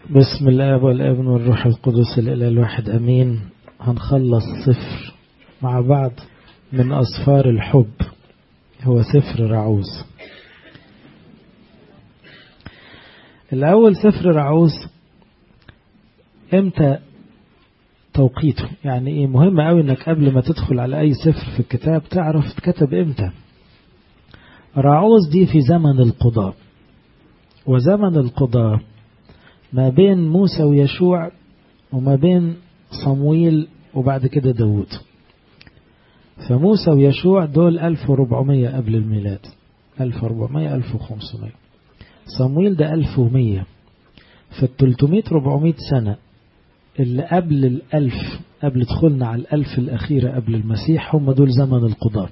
بسم الله والابن والروح القدس الإله الواحد أمين هنخلص سفر مع بعض من أصفار الحب هو سفر رعوز الأول سفر رعوز امتى توقيته يعني ايه مهم قوي انك قبل ما تدخل على اي سفر في الكتاب تعرف اتكتب امتى رعوز دي في زمن القضاء وزمن القضاء ما بين موسى ويشوع وما بين صمويل وبعد كده داود فموسى ويشوع دول 1400 قبل الميلاد 1400 1500 صمويل ده 1100 في 300 400 سنة اللي قبل الألف قبل دخولنا على الألف الأخيرة قبل المسيح هم دول زمن القضاء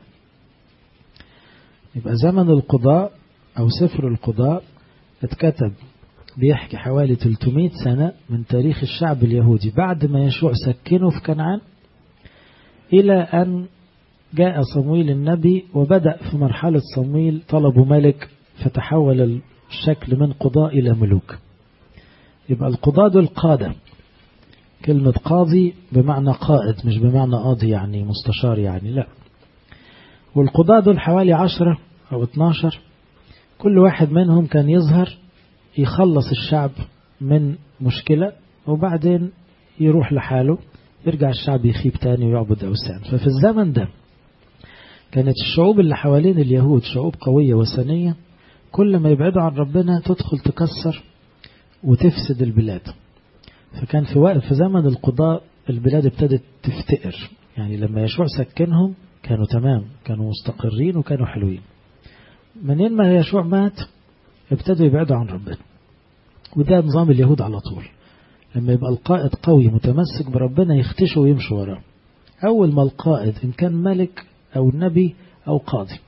يبقى زمن القضاء أو سفر القضاء اتكتب بيحكي حوالي 300 سنة من تاريخ الشعب اليهودي بعد ما يشوع سكنه في كنعان إلى أن جاء صمويل النبي وبدأ في مرحلة صمويل طلبوا ملك فتحول الشكل من قضاء إلى ملوك يبقى القضاء دول قادة كلمة قاضي بمعنى قائد مش بمعنى قاضي يعني مستشار يعني لا والقضاء دول حوالي عشرة أو اتناشر كل واحد منهم كان يظهر يخلص الشعب من مشكلة وبعدين يروح لحاله يرجع الشعب يخيب تاني ويعبد أوثان ففي الزمن ده كانت الشعوب اللي حوالين اليهود شعوب قوية وثنية كل ما يبعدوا عن ربنا تدخل تكسر وتفسد البلاد فكان في وقت في زمن القضاء البلاد ابتدت تفتقر يعني لما يشوع سكنهم كانوا تمام كانوا مستقرين وكانوا حلوين منين ما يشوع مات ابتدوا يبعدوا عن ربنا وده نظام اليهود على طول لما يبقى القائد قوي متمسك بربنا يختشوا ويمشوا وراه أول ما القائد إن كان ملك أو نبي أو قاضي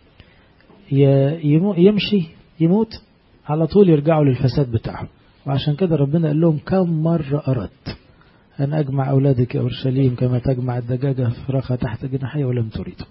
يمشي يموت على طول يرجعوا للفساد بتاعهم وعشان كده ربنا قال لهم كم مرة أردت أن أجمع أولادك يا أورشليم كما تجمع الدجاجة فراخها تحت جناحية ولم تريدوا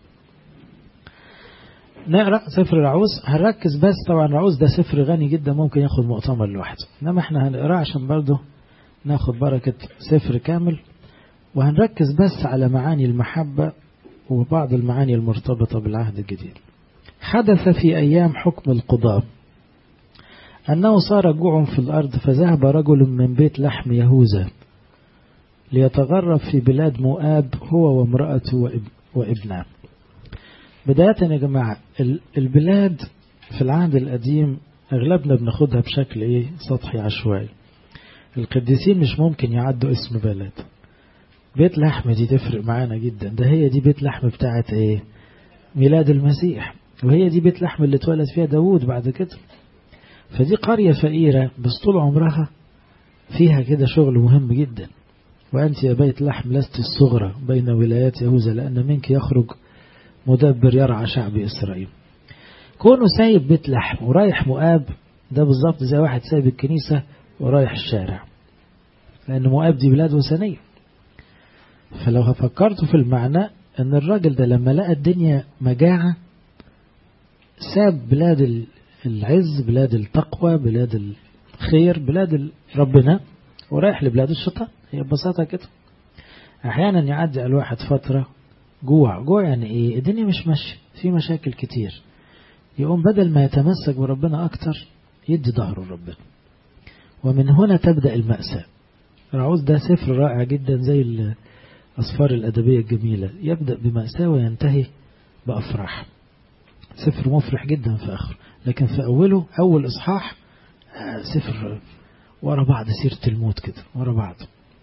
نقرأ سفر رعوز هنركز بس طبعا رعوز ده سفر غني جدا ممكن ياخد مؤتمر لوحده انما احنا هنقراه عشان برضه ناخد بركة سفر كامل وهنركز بس على معاني المحبة وبعض المعاني المرتبطة بالعهد الجديد حدث في أيام حكم القضاء أنه صار جوع في الأرض فذهب رجل من بيت لحم يهوذا ليتغرب في بلاد مؤاب هو وامرأته وابنه بداية يا جماعة البلاد في العهد القديم أغلبنا بناخدها بشكل إيه سطحي عشوائي القديسين مش ممكن يعدوا اسم بلد بيت لحم دي تفرق معانا جدا ده هي دي بيت لحم بتاعت إيه ميلاد المسيح وهي دي بيت لحم اللي اتولد فيها داوود بعد كده فدي قرية فقيرة بس طول عمرها فيها كده شغل مهم جدا وأنت يا بيت لحم لست الصغرى بين ولايات يهوذا لأن منك يخرج مدبر يرعى شعب إسرائيل كونه سايب بيت لحم ورايح مؤاب ده بالظبط زي واحد سايب الكنيسة ورايح الشارع لأن مؤاب دي بلاد وثنية فلو فكرتوا في المعنى أن الراجل ده لما لقى الدنيا مجاعة ساب بلاد العز بلاد التقوى بلاد الخير بلاد ربنا ورايح لبلاد الشيطان هي ببساطة كده أحيانا يعدي الواحد فترة جوع جوع يعني ايه الدنيا مش ماشيه في مشاكل كتير يقوم بدل ما يتمسك بربنا اكتر يدي ظهره لربنا ومن هنا تبدا الماساه رعوز ده سفر رائع جدا زي الاسفار الادبيه الجميله يبدا بماساه وينتهي بافراح سفر مفرح جدا في اخره لكن في اوله اول اصحاح سفر ورا بعض سيره الموت كده ورا بعض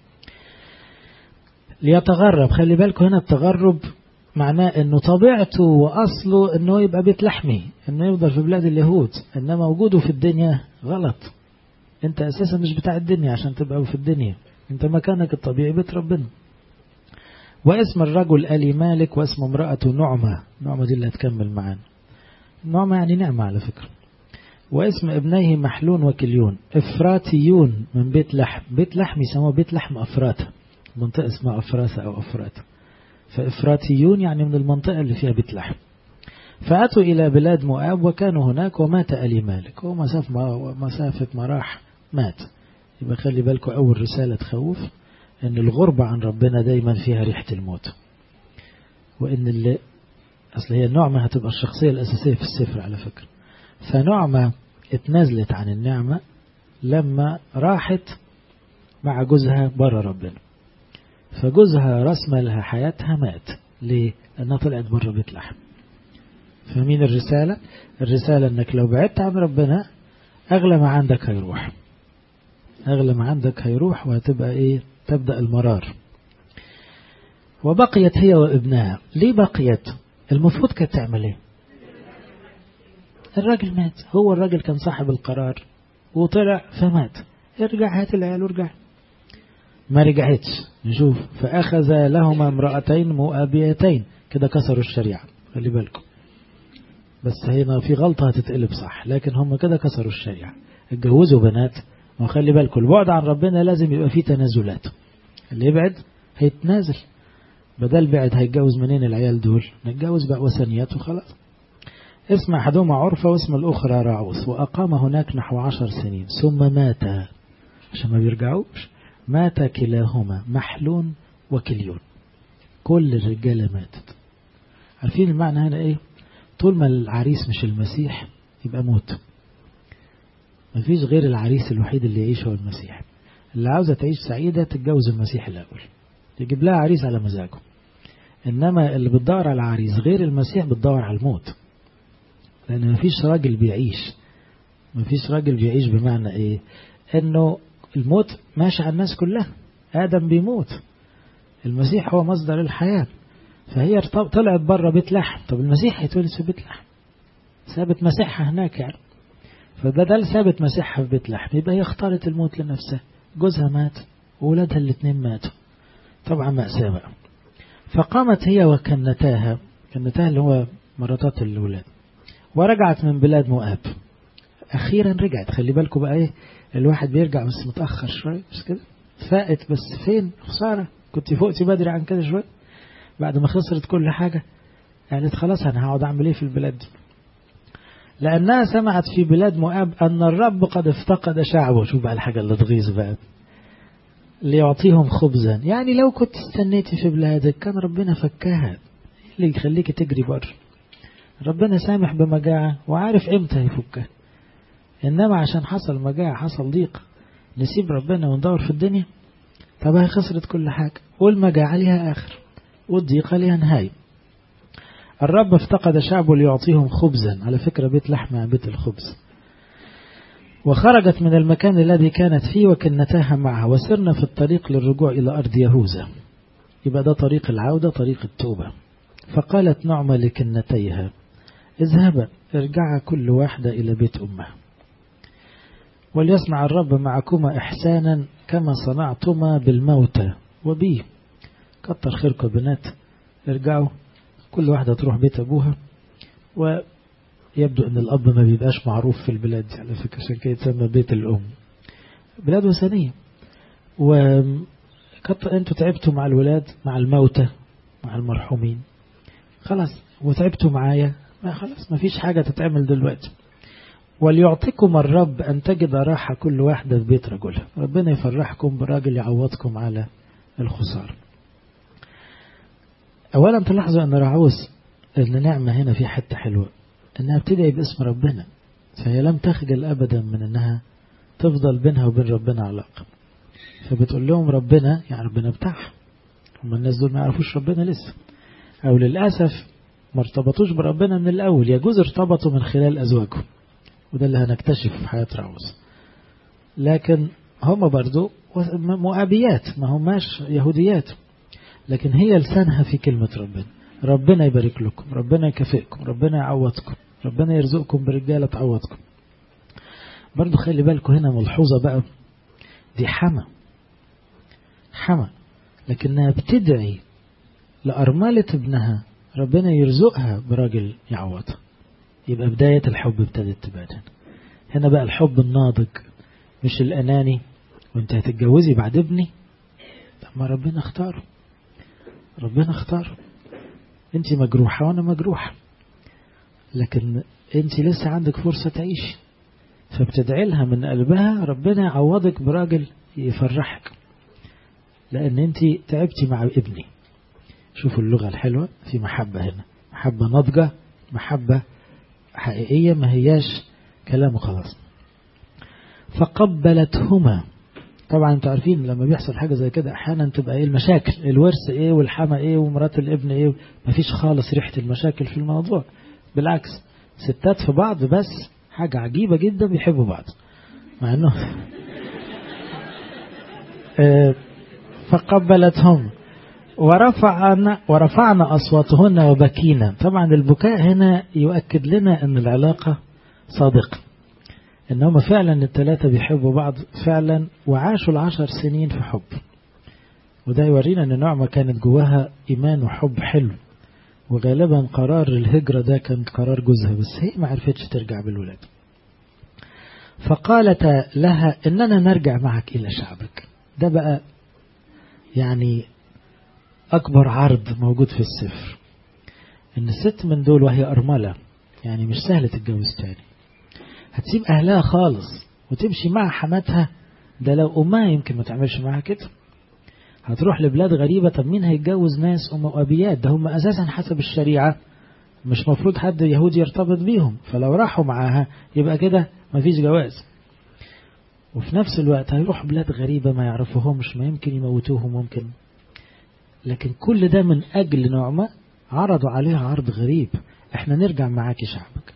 ليتغرب خلي بالكم هنا التغرب معناه انه طبيعته واصله انه يبقى بيت لحمي انه يفضل في بلاد اليهود انما وجوده في الدنيا غلط انت اساسا مش بتاع الدنيا عشان تبقى في الدنيا انت مكانك الطبيعي بيت ربنا واسم الرجل ألي مالك واسم امرأته نعمة نعمة دي اللي هتكمل معانا نعمة يعني نعمة على فكرة واسم ابنيه محلون وكليون افراتيون من بيت لحم بيت لحم يسموه بيت لحم افراته منطقة اسمها أفراسة أو أفرات فإفراتيون يعني من المنطقة اللي فيها بيت لحم فأتوا إلى بلاد مؤاب وكانوا هناك ومات ألي مالك هو مسافة مسافة ما راح مات يبقى خلي بالكم أول رسالة تخوف أن الغربة عن ربنا دايما فيها ريحة الموت وأن اللي أصل هي النعمة هتبقى الشخصية الأساسية في السفر على فكرة فنعمة اتنازلت عن النعمة لما راحت مع جوزها برا ربنا فجوزها رسم لها حياتها مات ليه؟ لأنها طلعت بره بيت لحم فاهمين الرسالة؟ الرسالة أنك لو بعدت عن ربنا أغلى ما عندك هيروح أغلى ما عندك هيروح وهتبقى إيه؟ تبدأ المرار وبقيت هي وابنها ليه بقيت؟ المفروض كانت تعمل إيه؟ الراجل مات هو الراجل كان صاحب القرار وطلع فمات ارجع هات العيال وارجع ما رجعتش نشوف فأخذ لهما امرأتين مؤابيتين كده كسروا الشريعة خلي بالكم بس هنا في غلطة هتتقلب صح لكن هم كده كسروا الشريعة اتجوزوا بنات وخلي بالكم البعد عن ربنا لازم يبقى فيه تنازلات اللي يبعد هيتنازل بدل بعد هيتجوز منين العيال دول نتجوز بقى وثنيات وخلاص اسم أحدهما عرفة واسم الأخرى راعوس وأقام هناك نحو عشر سنين ثم مات عشان ما بيرجعوش مات كلاهما محلون وكليون كل الرجالة ماتت عارفين المعنى هنا ايه طول ما العريس مش المسيح يبقى موت مفيش غير العريس الوحيد اللي يعيش هو المسيح اللي عاوزة تعيش سعيدة تتجوز المسيح الأول يجيب لها عريس على مزاجه إنما اللي بتدور على عريس غير المسيح بتدور على الموت لأن مفيش راجل بيعيش مفيش راجل بيعيش بمعنى إيه إنه الموت ماشي على الناس كلها آدم بيموت المسيح هو مصدر الحياة فهي طلعت بره بيت لحم طب المسيح هيتولد في بيت لحم سابت مسيحها هناك يعني فبدل سابت مسيحها في بيت لحم يبقى هي اختارت الموت لنفسها جوزها مات وولادها الاثنين ماتوا طبعا مأساة بقى فقامت هي وكنتاها كنتاها اللي هو مراتات الولاد ورجعت من بلاد مؤاب أخيرا رجعت خلي بالكم بقى إيه الواحد بيرجع بس متأخر شوية مش كده فاقت بس فين خسارة كنت فوقتي بدري عن كده شوية بعد ما خسرت كل حاجة قالت خلاص أنا هقعد أعمل إيه في البلاد دي لأنها سمعت في بلاد مؤاب أن الرب قد افتقد شعبه شوف بقى الحاجة اللي تغيظ بقى ليعطيهم خبزا يعني لو كنت استنيتي في بلادك كان ربنا فكاها اللي يخليك تجري بره ربنا سامح بمجاعة وعارف امتى يفكها إنما عشان حصل مجاعة حصل ضيق نسيب ربنا وندور في الدنيا طب هي خسرت كل حاجة والمجاعة ليها آخر والضيقة ليها نهاية الرب افتقد شعبه ليعطيهم خبزا على فكرة بيت لحم عن بيت الخبز وخرجت من المكان الذي كانت فيه وكنتاها معها وسرنا في الطريق للرجوع إلى أرض يهوذا يبقى ده طريق العودة طريق التوبة فقالت نعمة لكنتيها اذهبا ارجعا كل واحدة إلى بيت أمها وليصنع الرب معكما إحسانا كما صنعتما بالموتى وبي كتر خيركم بنات ارجعوا كل واحدة تروح بيت أبوها ويبدو أن الأب ما بيبقاش معروف في البلاد دي على فكرة عشان كده يتسمى بيت الأم بلاد وثنية و انتوا تعبتوا مع الولاد مع الموتى مع المرحومين خلاص وتعبتوا معايا ما خلاص ما فيش حاجة تتعمل دلوقتي وليعطيكم الرب أن تجد راحة كل واحدة في بيت رجلها ربنا يفرحكم براجل يعوضكم على الخسارة أولا تلاحظوا أن رعوس أن نعمة هنا في حتة حلوة أنها بتدعي باسم ربنا فهي لم تخجل أبدا من أنها تفضل بينها وبين ربنا علاقة فبتقول لهم ربنا يعني ربنا بتاعها هم الناس دول ما يعرفوش ربنا لسه أو للأسف ما ارتبطوش بربنا من الأول يجوز ارتبطوا من خلال أزواجهم وده اللي هنكتشف في حياة رعوز لكن هم برضو مؤابيات ما هماش يهوديات لكن هي لسانها في كلمة ربنا ربنا يبارك لكم ربنا يكافئكم ربنا يعوضكم ربنا يرزقكم برجالة تعوضكم برضو خلي بالكم هنا ملحوظة بقى دي حما حما لكنها بتدعي لأرملة ابنها ربنا يرزقها براجل يعوضها يبقى بداية الحب ابتدت تبان هنا بقى الحب الناضج مش الأناني وانت هتتجوزي بعد ابني طب ما ربنا اختاره ربنا اختاره انت مجروحة وانا مجروحة لكن انت لسه عندك فرصة تعيشي فبتدعي لها من قلبها ربنا يعوضك براجل يفرحك لأن أنت تعبتي مع ابني شوفوا اللغة الحلوة في محبة هنا محبة ناضجة محبة حقيقية ما هياش كلام خلاص فقبلتهما طبعا انتوا عارفين لما بيحصل حاجة زي كده احيانا تبقى ايه المشاكل الورث ايه والحما ايه ومرات الابن ايه مفيش خالص ريحة المشاكل في الموضوع بالعكس ستات في بعض بس حاجة عجيبة جدا بيحبوا بعض مع انه فقبلتهم ورفعنا ورفعنا أصواتهن وبكينا طبعا البكاء هنا يؤكد لنا أن العلاقة صادقة ان هم فعلا الثلاثة بيحبوا بعض فعلا وعاشوا العشر سنين في حب وده يورينا ان نعمة كانت جواها ايمان وحب حلو وغالبا قرار الهجرة ده كان قرار جوزها بس هي ما عرفتش ترجع بالولاد فقالت لها اننا نرجع معك الى شعبك ده بقى يعني اكبر عرض موجود في السفر ان الست من دول وهي ارملة يعني مش سهلة تتجوز تاني هتسيب أهلها خالص وتمشي مع حماتها ده لو أمها يمكن ما تعملش معاها كده هتروح لبلاد غريبة طب مين هيتجوز ناس أم وأبيات ده هم أساسا حسب الشريعة مش مفروض حد يهودي يرتبط بيهم فلو راحوا معاها يبقى كده مفيش جواز وفي نفس الوقت هيروحوا بلاد غريبة ما يعرفوهمش ما يمكن يموتوهم ممكن لكن كل ده من أجل نعمة عرضوا عليها عرض غريب احنا نرجع معاكي شعبك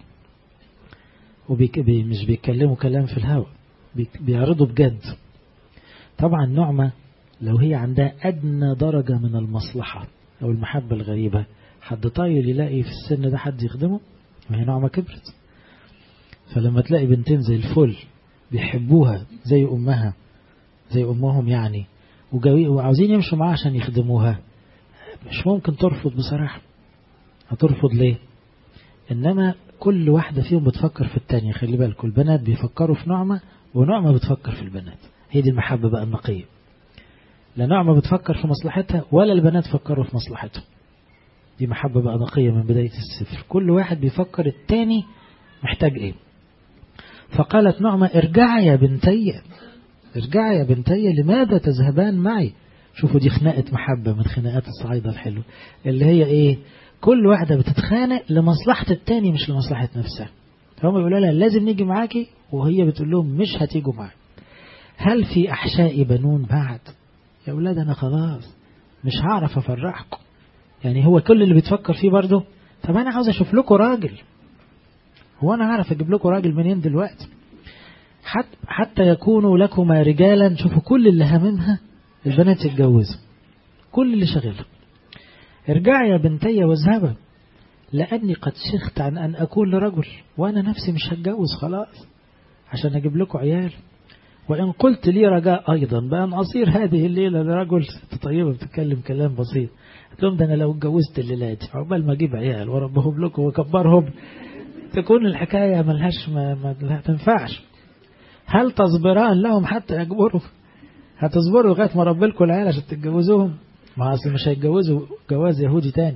ومش بيتكلموا كلام في الهواء بيعرضوا بجد طبعا نعمة لو هي عندها أدنى درجة من المصلحة أو المحبة الغريبة حد طايل يلاقي في السن ده حد يخدمه ما هي نعمة كبرت فلما تلاقي بنتين زي الفل بيحبوها زي أمها زي أمهم يعني وعاوزين يمشوا معاها عشان يخدموها مش ممكن ترفض بصراحة هترفض ليه إنما كل واحدة فيهم بتفكر في التانية خلي بالكم البنات بيفكروا في نعمة ونعمة بتفكر في البنات هي دي المحبة بقى النقية لا نعمة بتفكر في مصلحتها ولا البنات فكروا في مصلحتهم دي محبة بقى نقية من بداية السفر كل واحد بيفكر التاني محتاج ايه فقالت نعمة ارجعي يا بنتي ارجعي يا بنتي لماذا تذهبان معي شوفوا دي خناقة محبة من خناقات الصعيدة الحلوة اللي هي ايه كل واحدة بتتخانق لمصلحة التاني مش لمصلحة نفسها هم يقولوا لها لازم نيجي معاكي وهي بتقول لهم مش هتيجوا معايا هل في أحشاء بنون بعد يا أولاد أنا خلاص مش هعرف أفرحكم يعني هو كل اللي بتفكر فيه برضه طب أنا عاوز أشوف لكم راجل هو أنا هعرف أجيب لكم راجل منين دلوقتي حتى, حتى يكونوا لكما رجالا شوفوا كل اللي هممها البنات يتجوزوا كل اللي شغلهم ارجعي يا بنتي واذهبا لأني قد شخت عن أن أكون لرجل وأنا نفسي مش هتجوز خلاص عشان أجيب لكم عيال وإن قلت لي رجاء أيضا بأن أصير هذه الليلة لرجل ست طيبة بتتكلم كلام بسيط قلت لهم ده أنا لو اتجوزت الليلة دي عقبال ما أجيب عيال وربهم لكم وأكبرهم تكون الحكاية ملهاش ما, ما لا تنفعش هل تصبران لهم حتى يكبروا هتصبروا لغاية ما رب لكم العيال عشان تتجوزوهم ما أصل مش هيتجوزوا جواز يهودي تاني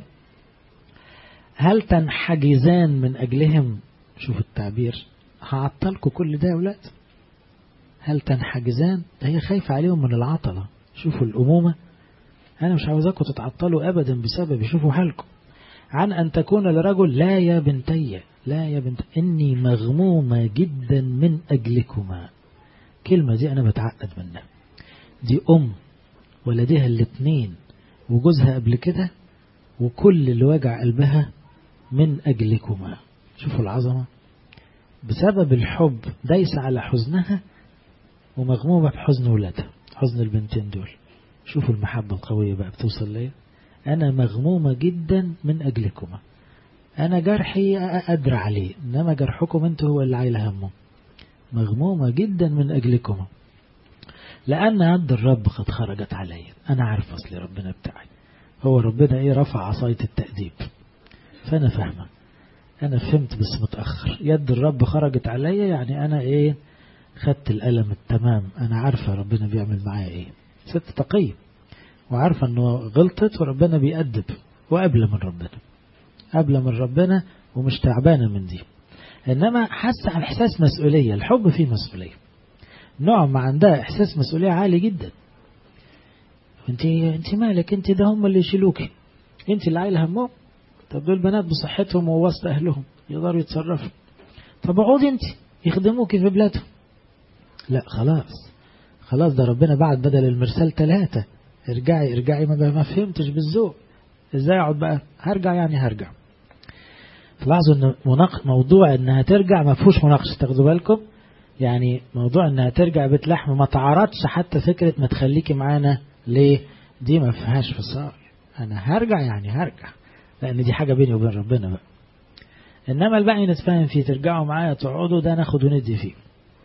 هل تنحجزان من أجلهم شوف التعبير هعطلكم كل ده يا أولاد هل تنحجزان ده هي خايفة عليهم من العطلة شوفوا الأمومة أنا مش عاوزاكم تتعطلوا أبدا بسبب شوفوا حالكم عن أن تكون لرجل لا يا بنتي لا يا بنت إني مغمومة جدا من أجلكما كلمة دي أنا بتعقد منها دي أم ولديها الاثنين وجوزها قبل كده وكل اللي وجع قلبها من أجلكما شوفوا العظمة بسبب الحب دايس على حزنها ومغمومة بحزن ولادها حزن البنتين دول شوفوا المحبة القوية بقى بتوصل ليه أنا مغمومة جدا من أجلكما أنا جرحي أقدر عليه إنما جرحكم أنتوا هو اللي عايل همه مغمومة جدا من أجلكما لأن يد الرب قد خرجت علي أنا عارف أصل ربنا بتاعي هو ربنا إيه رفع عصاية التأديب فأنا فاهمة أنا فهمت بس متأخر يد الرب خرجت علي يعني أنا إيه خدت الألم التمام أنا عارفة ربنا بيعمل معايا إيه ست تقية وعارفة أنه غلطت وربنا بيأدب وقبل من ربنا قبل من ربنا ومش تعبانة من دي إنما حس عن إحساس مسؤولية الحب فيه مسؤولية نوع ما عندها إحساس مسؤولية عالي جدا انت انت مالك انت ده هم اللي يشيلوكي انت اللي عايله همهم طب دول بنات بصحتهم ووسط اهلهم يقدروا يتصرفوا طب اقعدي انت يخدموكي في بلادهم لا خلاص خلاص ده ربنا بعد بدل المرسال ثلاثة ارجعي ارجعي ما, ما فهمتش بالذوق ازاي اقعد بقى هرجع يعني هرجع تلاحظوا ان موضوع انها ترجع ما فيهوش مناقشه تاخدوا بالكم يعني موضوع انها ترجع بيت لحم ما تعرضش حتى فكره ما تخليكي معانا ليه دي ما فيهاش فصال انا هرجع يعني هرجع لان دي حاجه بيني وبين ربنا بقى انما الباقي نتفاهم فيه ترجعوا معايا تقعدوا ده ناخد وندي فيه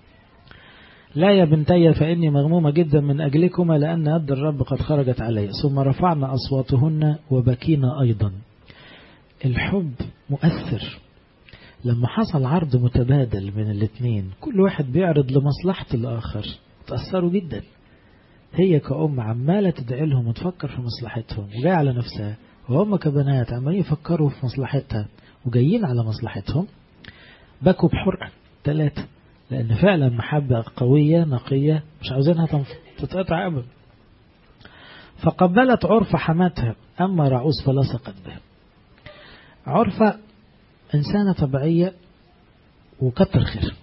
لا يا بنتي فإني مغمومة جدا من أجلكما لأن يد الرب قد خرجت علي ثم رفعنا أصواتهن وبكينا أيضا الحب مؤثر لما حصل عرض متبادل من الاثنين كل واحد بيعرض لمصلحة الآخر تأثروا جدا هي كأم عمالة تدعي لهم وتفكر في مصلحتهم وجاية على نفسها وهم كبنات عمالين يفكروا في مصلحتها وجايين على مصلحتهم بكوا بحرقة ثلاثة لأن فعلا محبة قوية نقية مش عاوزينها تتقطع أبدا فقبلت عرف حماتها أما رعوس فلصقت به عرفة إنسانة طبيعية وكتر خير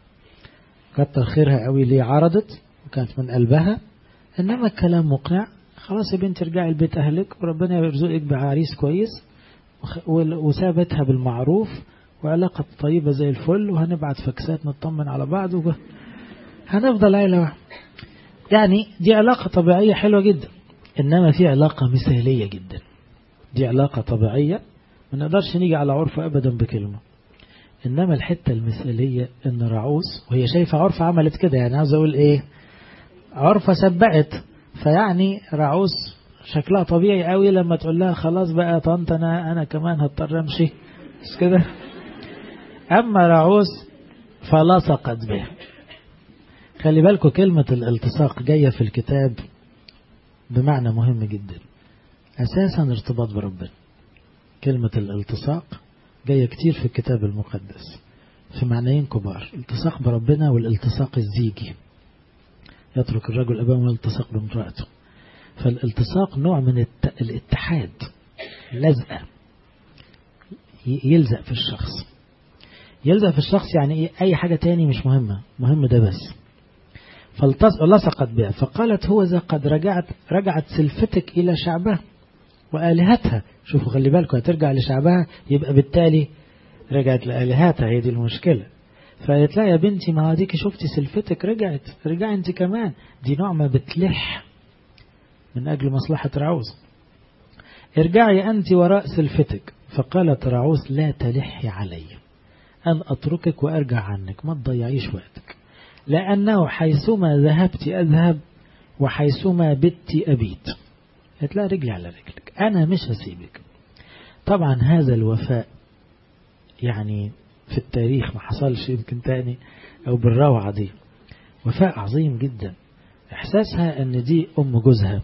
كتر خيرها قوي ليه عرضت وكانت من قلبها إنما الكلام مقنع خلاص يا بنتي ارجعي لبيت أهلك وربنا يرزقك بعريس كويس وسابتها بالمعروف وعلاقة طيبة زي الفل وهنبعت فاكسات نطمن على بعض وب... هنفضل عيلة واحدة يعني دي علاقة طبيعية حلوة جدا إنما في علاقة مثالية جدا دي علاقة طبيعية ما نقدرش نيجي على عرفة أبدا بكلمة إنما الحتة المثالية إن رعوس وهي شايفة عرفة عملت كده يعني عاوز أقول إيه عرفة سبقت فيعني رعوس شكلها طبيعي قوي لما تقول لها خلاص بقى طنط أنا أنا كمان هضطر أمشي مش كده أما رعوس فلصقت به خلي بالكم كلمة الالتصاق جاية في الكتاب بمعنى مهم جدا أساسا ارتباط بربنا كلمة الالتصاق جاية كتير في الكتاب المقدس في معنيين كبار التصاق بربنا والالتصاق الزيجي يترك الرجل أباه والالتصاق بامرأته فالالتصاق نوع من الاتحاد لزقة يلزق في الشخص يلزق في الشخص يعني ايه اي حاجة تاني مش مهمة مهم ده بس فلصقت بها فقالت هو ذا قد رجعت رجعت سلفتك إلى شعبها وآلهتها شوفوا خلي بالكم هترجع لشعبها يبقى بالتالي رجعت لآلهتها هي دي المشكلة فقالت لها يا بنتي ما هديك شفتي سلفتك رجعت رجعي انت كمان دي نوع ما بتلح من أجل مصلحة رعوز ارجعي أنت وراء سلفتك فقالت رعوز لا تلحي علي أن أتركك وأرجع عنك ما تضيعيش وقتك لأنه حيثما ذهبت أذهب وحيثما بت أبيت قالت لا رجلي على رجلك أنا مش هسيبك طبعا هذا الوفاء يعني في التاريخ ما حصلش يمكن تاني أو بالروعة دي وفاء عظيم جدا إحساسها أن دي أم جوزها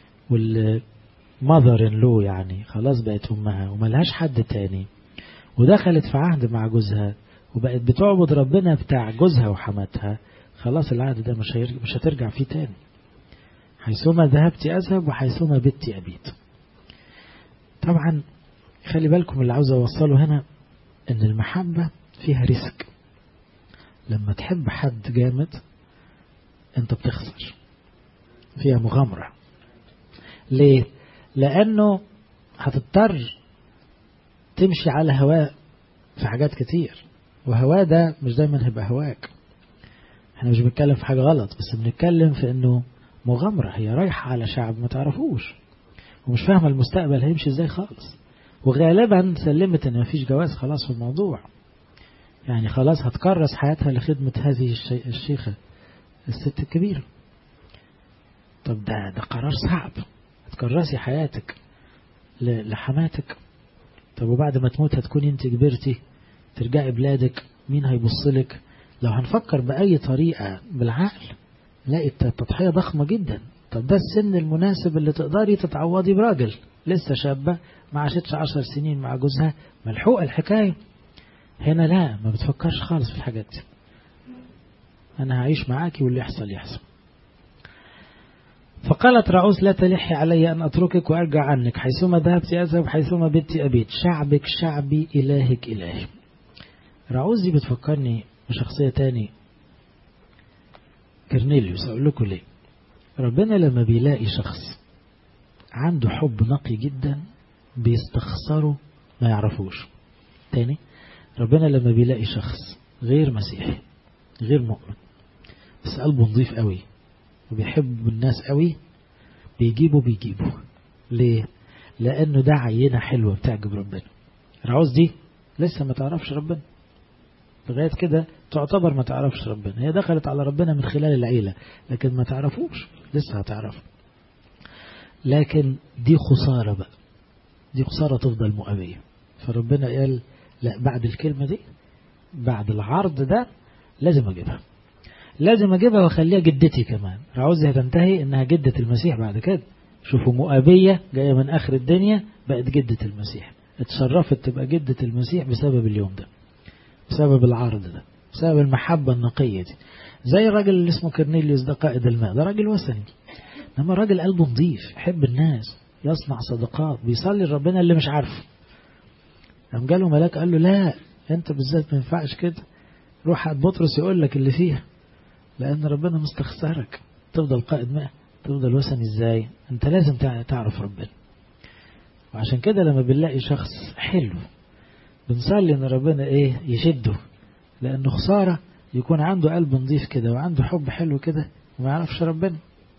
والمذر له يعني خلاص بقت أمها وملهاش حد تاني ودخلت في عهد مع جوزها وبقت بتعبد ربنا بتاع جوزها وحماتها خلاص العهد ده مش مش هترجع فيه تاني حيثما ذهبت أذهب وحيثما بت أبيت طبعا خلي بالكم اللي عاوز أوصله هنا أن المحبة فيها ريسك لما تحب حد جامد أنت بتخسر فيها مغامرة ليه؟ لأنه هتضطر تمشي على هواء في حاجات كتير وهواه ده مش دايما هيبقى هواك احنا مش بنتكلم في حاجة غلط بس بنتكلم في انه مغامرة هي رايحة على شعب ما تعرفوش ومش فاهمة المستقبل هيمشي ازاي خالص وغالبا سلمت ان مفيش جواز خلاص في الموضوع يعني خلاص هتكرس حياتها لخدمة هذه الشيخة الست الكبيرة طب ده ده قرار صعب هتكرسي حياتك لحماتك طب وبعد ما تموت هتكوني انت كبرتي ترجعي بلادك مين هيبصلك لو هنفكر بأي طريقة بالعقل نلاقي التضحية ضخمة جدا طب ده السن المناسب اللي تقدري تتعوضي براجل لسه شابة ما عاشتش عشر سنين مع جوزها ملحوقة الحكاية هنا لا ما بتفكرش خالص في الحاجات دي أنا هعيش معاكي واللي يحصل يحصل فقالت رعوس لا تلحي علي أن أتركك وأرجع عنك حيثما ذهبت أذهب حيثما بت أبيت شعبك شعبي إلهك إلهي رعوس دي بتفكرني بشخصية تاني كرنيليوس أقول لكم ليه ربنا لما بيلاقي شخص عنده حب نقي جدا بيستخسره ما يعرفوش تاني ربنا لما بيلاقي شخص غير مسيحي غير مؤمن بس قلبه نظيف قوي وبيحب الناس قوي بيجيبه بيجيبه ليه لانه ده عينه حلوه بتعجب ربنا العوز دي لسه ما تعرفش ربنا لغايه كده تعتبر ما تعرفش ربنا هي دخلت على ربنا من خلال العيله لكن ما تعرفوش لسه هتعرفه لكن دي خساره بقى دي خساره تفضل مؤبيه فربنا قال لا بعد الكلمه دي بعد العرض ده لازم اجيبها لازم اجيبها واخليها جدتي كمان عاوزها هتنتهي انها جدة المسيح بعد كده شوفوا مؤابية جاية من اخر الدنيا بقت جدة المسيح اتشرفت تبقى جدة المسيح بسبب اليوم ده بسبب العرض ده بسبب المحبة النقية دي زي الراجل اللي اسمه كرنيليوس ده قائد الماء ده راجل وثني انما راجل قلبه نظيف يحب الناس يصنع صدقات بيصلي لربنا اللي مش عارفه قام جاله ملاك قال له لا انت بالذات ما ينفعش كده روح بطرس يقول لك اللي فيها لأن ربنا مستخسرك تفضل قائد ماء تفضل وثني ازاي انت لازم تعرف ربنا وعشان كده لما بنلاقي شخص حلو بنصلي ان ربنا ايه يشده لانه خسارة يكون عنده قلب نظيف كده وعنده حب حلو كده وما يعرفش ربنا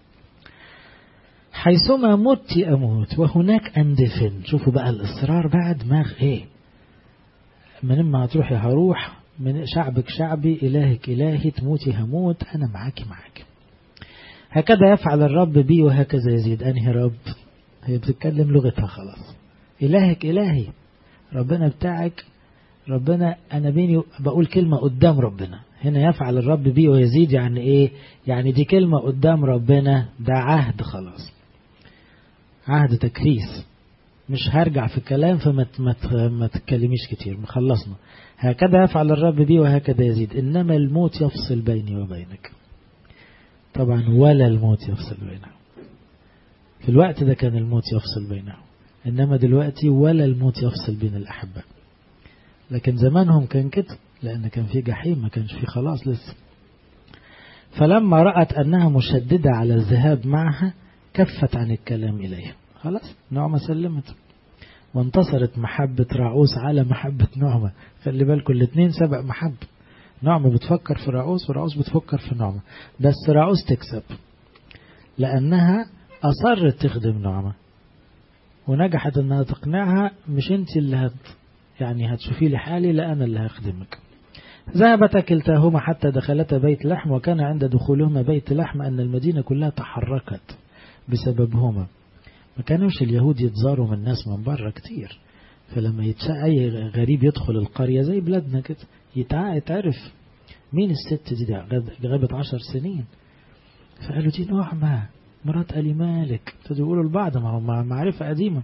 حيثما مت أموت وهناك أندفن شوفوا بقى الإصرار بقى دماغ إيه من ما هتروح هروح من شعبك شعبي إلهك إلهي تموتي هموت أنا معاك معاك هكذا يفعل الرب بي وهكذا يزيد أنهي رب هي بتتكلم لغتها خلاص إلهك إلهي ربنا بتاعك ربنا أنا بيني بقول كلمة قدام ربنا هنا يفعل الرب بي ويزيد يعني إيه يعني دي كلمة قدام ربنا ده عهد خلاص عهد تكريس مش هرجع في الكلام فما ما تتكلميش كتير مخلصنا هكذا يفعل الرب بي وهكذا يزيد إنما الموت يفصل بيني وبينك طبعا ولا الموت يفصل بينهم في الوقت ده كان الموت يفصل بينهم إنما دلوقتي ولا الموت يفصل بين الأحباء لكن زمانهم كان كده لأن كان في جحيم ما كانش في خلاص لسه فلما رأت أنها مشددة على الذهاب معها كفت عن الكلام إليها خلاص نعمة سلمت وانتصرت محبة راعوس على محبة نعمة خلي بالكم الاثنين سبق محبة نعمة بتفكر في راعوس وراعوس بتفكر في نعمة بس راعوس تكسب لأنها أصرت تخدم نعمة ونجحت أنها تقنعها مش أنت اللي هت يعني هتشوفي لي حالي لا أنا اللي هخدمك ذهبتا كلتاهما حتى دخلتا بيت لحم وكان عند دخولهما بيت لحم أن المدينة كلها تحركت بسببهما ما كانوش اليهود يتزاروا من الناس من بره كتير فلما يتشاء أي غريب يدخل القرية زي بلادنا كده يتعرف مين الست دي, دي غابت عشر سنين فقالوا دي نعمة مرات ألي مالك ابتدوا يقولوا لبعض ما هو معرفة قديمة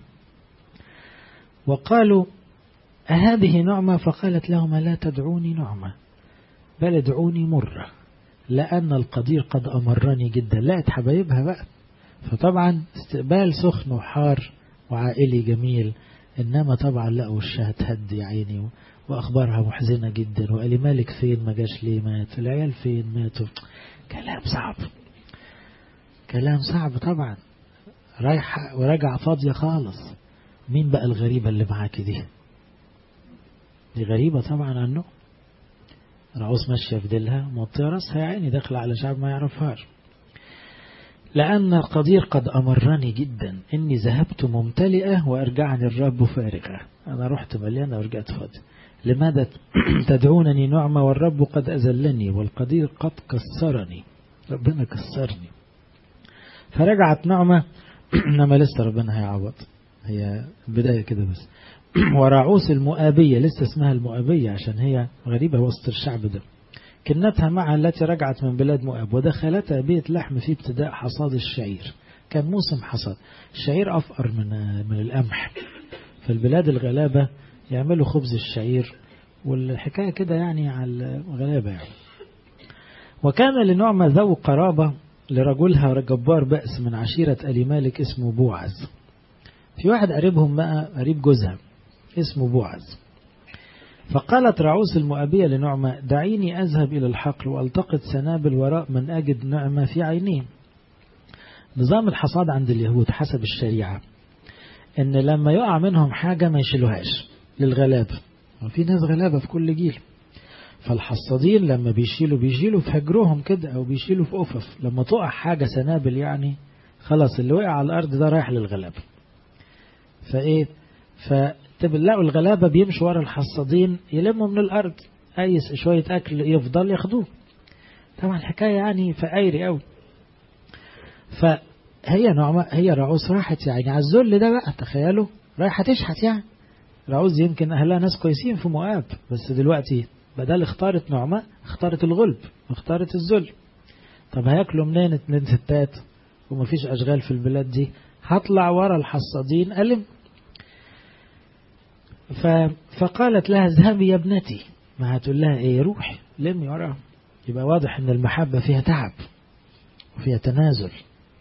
وقالوا أهذه نعمة فقالت لهما لا تدعوني نعمة بل ادعوني مرة لأن القدير قد أمرني جدا لقت حبايبها بقى فطبعا استقبال سخن وحار وعائلي جميل إنما طبعا لقوا وشها تهد يا عيني وأخبارها محزنة جدا وقال مالك فين ما جاش ليه مات العيال فين ماتوا كلام صعب كلام صعب طبعا رايحة وراجعة فاضية خالص مين بقى الغريبة اللي معاك دي دي غريبة طبعا عنه رعوس ماشية في ديلها موطية راسها يا عيني داخلة على شعب ما يعرفهاش لأن القدير قد أمرني جدا إني ذهبت ممتلئة وأرجعني الرب فارغة أنا رحت مليانة ورجعت فاضي لماذا تدعونني نعمة والرب قد أذلني والقدير قد كسرني ربنا كسرني فرجعت نعمة إنما لسه ربنا هيعوض هي البداية كده بس وراعوس المؤابية لسه اسمها المؤابية عشان هي غريبة وسط الشعب ده كنتها معها التي رجعت من بلاد مؤاب ودخلتها بيت لحم في ابتداء حصاد الشعير كان موسم حصاد الشعير أفقر من من القمح في البلاد الغلابة يعملوا خبز الشعير والحكاية كده يعني على الغلابة يعني وكان لنعمة ذو قرابة لرجلها جبار بأس من عشيرة ألي مالك اسمه بوعز في واحد قريبهم بقى قريب جوزها اسمه بوعز فقالت رعوس المؤبية لنعمة دعيني أذهب إلى الحقل وألتقط سنابل وراء من أجد نعمة في عينيه نظام الحصاد عند اليهود حسب الشريعة إن لما يقع منهم حاجة ما يشيلوهاش للغلابة وفي ناس غلابة في كل جيل فالحصادين لما بيشيلوا بيشيلوا في هجرهم كده أو بيشيلوا في أفف لما تقع حاجة سنابل يعني خلاص اللي وقع على الأرض ده رايح للغلابة فإيه فتبلقوا الغلابة بيمشوا ورا الحصادين يلموا من الأرض أي شوية أكل يفضل ياخدوه طبعا الحكاية يعني فقايري قوي فهي نعمة هي رعوس راحت يعني على الذل ده بقى تخيلوا رايحة تشحت يعني رعوز يمكن أهلها ناس كويسين في مؤاب بس دلوقتي بدل اختارت نعمة اختارت الغلب واختارت الذل طب هياكلوا منين اتنين ستات ومفيش أشغال في البلاد دي هطلع ورا الحصادين ألم ف... فقالت لها اذهبي يا ابنتي ما هتقول لها ايه روحي لمي وراها يبقى واضح ان المحبة فيها تعب وفيها تنازل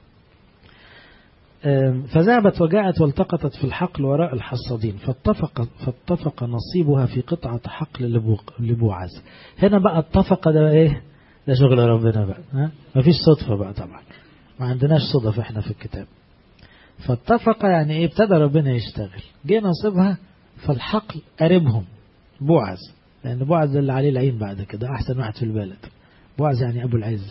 فذهبت وجاءت والتقطت في الحقل وراء الحصادين فاتفق, فاتفق نصيبها في قطعة حقل لبوعز هنا بقى اتفق ده ايه ده شغل ربنا بقى ها مفيش صدفة بقى طبعا ما عندناش صدف احنا في الكتاب فاتفق يعني ايه ابتدى ربنا يشتغل جه نصيبها فالحقل قريبهم بوعز لان بوعز اللي عليه العين بعد كده احسن واحد في البلد بوعز يعني ابو العز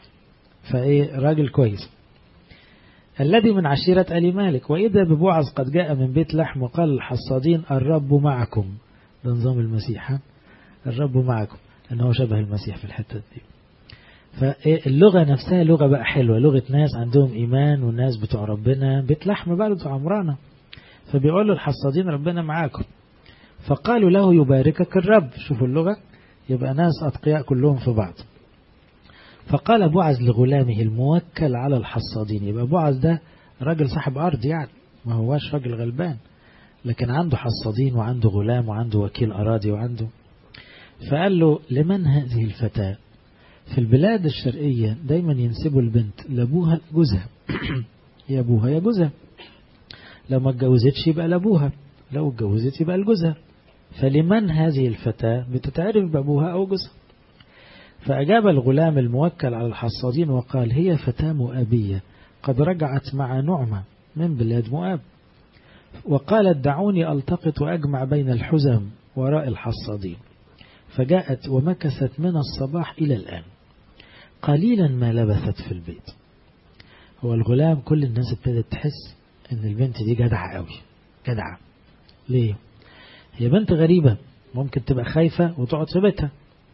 فايه راجل كويس الذي من عشيرة آل مالك وإذا ببوعز قد جاء من بيت لحم وقال الحصادين الرب معكم ده نظام المسيح الرب معكم أنه شبه المسيح في الحتة دي فاللغة نفسها لغة بقى حلوة لغة ناس عندهم إيمان وناس بتوع ربنا بيت لحم بقى بتوع عمرانة فبيقول له الحصادين ربنا معاكم فقالوا له يباركك الرب شوفوا اللغة يبقى ناس أتقياء كلهم في بعض فقال بوعز لغلامه الموكل على الحصادين يبقى بوعز ده راجل صاحب أرض يعني ما هواش راجل غلبان لكن عنده حصادين وعنده غلام وعنده وكيل أراضي وعنده فقال له لمن هذه الفتاة في البلاد الشرقية دايما ينسبوا البنت لأبوها جوزها يا أبوها يا جوزها لو ما اتجوزتش يبقى لأبوها لو اتجوزت يبقى لجوزها فلمن هذه الفتاة بتتعرف بأبوها أو جوزها فأجاب الغلام الموكل على الحصادين وقال هي فتاة مؤابية قد رجعت مع نعمة من بلاد مؤاب وقالت دعوني ألتقط وأجمع بين الحزم وراء الحصادين فجاءت ومكثت من الصباح إلى الآن قليلا ما لبثت في البيت هو الغلام كل الناس ابتدت تحس ان البنت دي جدعة قوي جدعة ليه هي بنت غريبة ممكن تبقى خايفة وتقعد في بيتها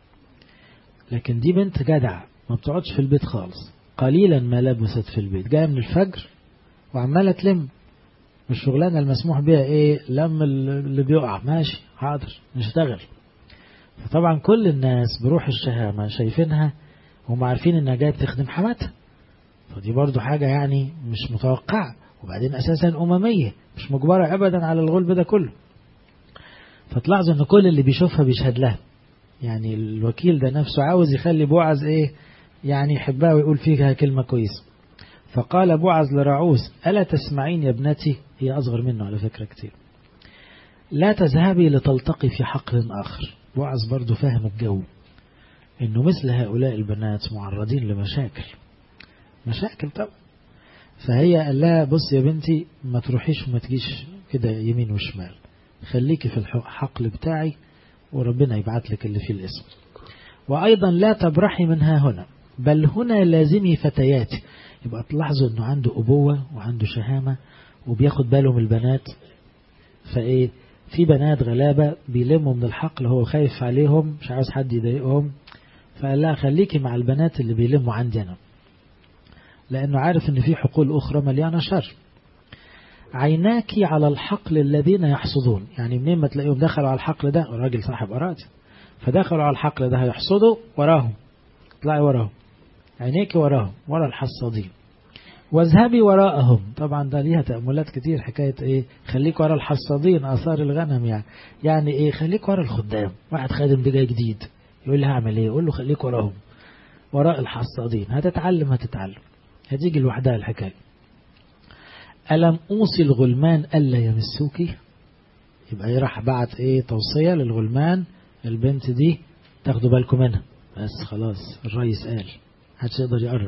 لكن دي بنت جدعة ما بتقعدش في البيت خالص قليلا ما لبست في البيت جاية من الفجر وعمالة تلم مش شغلانة المسموح بيها ايه لم اللي بيقع ماشي حاضر نشتغل فطبعا كل الناس بروح الشهامة شايفينها هم عارفين انها جاية تخدم حماتها فدي برضو حاجة يعني مش متوقعة وبعدين اساسا اممية مش مجبرة ابدا على الغلب ده كله فتلاحظوا ان كل اللي بيشوفها بيشهد لها يعني الوكيل ده نفسه عاوز يخلي بوعز ايه يعني يحبها ويقول فيها كلمة كويسة فقال بوعز لرعوس ألا تسمعين يا ابنتي هي أصغر منه على فكرة كتير لا تذهبي لتلتقي في حقل آخر بوعز برضو فاهم الجو إنه مثل هؤلاء البنات معرضين لمشاكل مشاكل طبعا فهي قال لها بص يا بنتي ما تروحيش وما تجيش كده يمين وشمال خليكي في الحقل بتاعي وربنا يبعت لك اللي فيه الاسم وأيضا لا تبرحي منها هنا بل هنا لازمي فتياتي يبقى تلاحظوا أنه عنده أبوة وعنده شهامة وبياخد باله من البنات فإيه في بنات غلابة بيلموا من الحقل هو خايف عليهم مش عاوز حد يضايقهم فقال لها خليكي مع البنات اللي بيلموا عندي أنا لأنه عارف أن في حقول أخرى مليانة شر عيناك على الحقل الذين يحصدون يعني منين ما تلاقيهم دخلوا على الحقل ده الراجل صاحب أراضي فدخلوا على الحقل ده هيحصدوا وراهم اطلعي وراهم عينيك وراهم ورا الحصادين واذهبي وراءهم طبعا ده ليها تأملات كتير حكاية ايه خليك ورا الحصادين آثار الغنم يعني يعني ايه خليك ورا الخدام واحد خادم ده جاي جديد يقول لي هعمل ايه يقول له خليك وراهم وراء الحصادين هتتعلم هتتعلم هتيجي لوحدها الحكاية ألم أوصي الغلمان ألا يمسوك يبقى راح بعت ايه توصية للغلمان البنت دي تاخدوا بالكم منها بس خلاص الرئيس قال محدش يقدر يقرب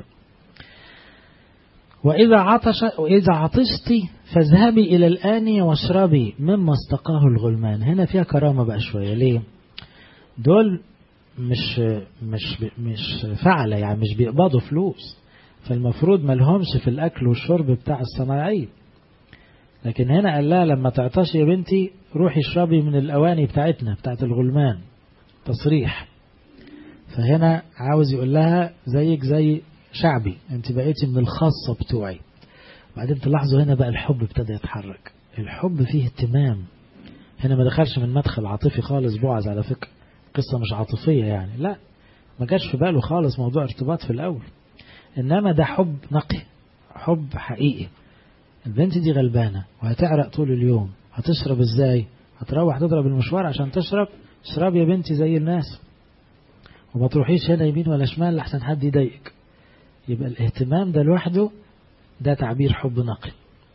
وإذا عطش وإذا عطشت فاذهبي إلى الآنية واشربي مما استقاه الغلمان هنا فيها كرامة بقى شوية ليه دول مش مش مش فعلة يعني مش بيقبضوا فلوس فالمفروض ما لهمش في الأكل والشرب بتاع الصناعي لكن هنا قال لها لما تعطشي يا بنتي روحي اشربي من الأواني بتاعتنا بتاعت الغلمان تصريح فهنا عاوز يقول لها زيك زي شعبي انت بقيتي من الخاصة بتوعي بعدين تلاحظوا هنا بقى الحب ابتدى يتحرك الحب فيه اهتمام هنا ما دخلش من مدخل عاطفي خالص بوعز على فكرة قصة مش عاطفية يعني لا ما جاش في باله خالص موضوع ارتباط في الأول إنما ده حب نقي حب حقيقي البنت دي غلبانة وهتعرق طول اليوم هتشرب ازاي هتروح تضرب المشوار عشان تشرب اشرب يا بنتي زي الناس وما تروحيش هنا يمين ولا شمال لحسن حد يضايقك يبقى الاهتمام ده لوحده ده تعبير حب نقي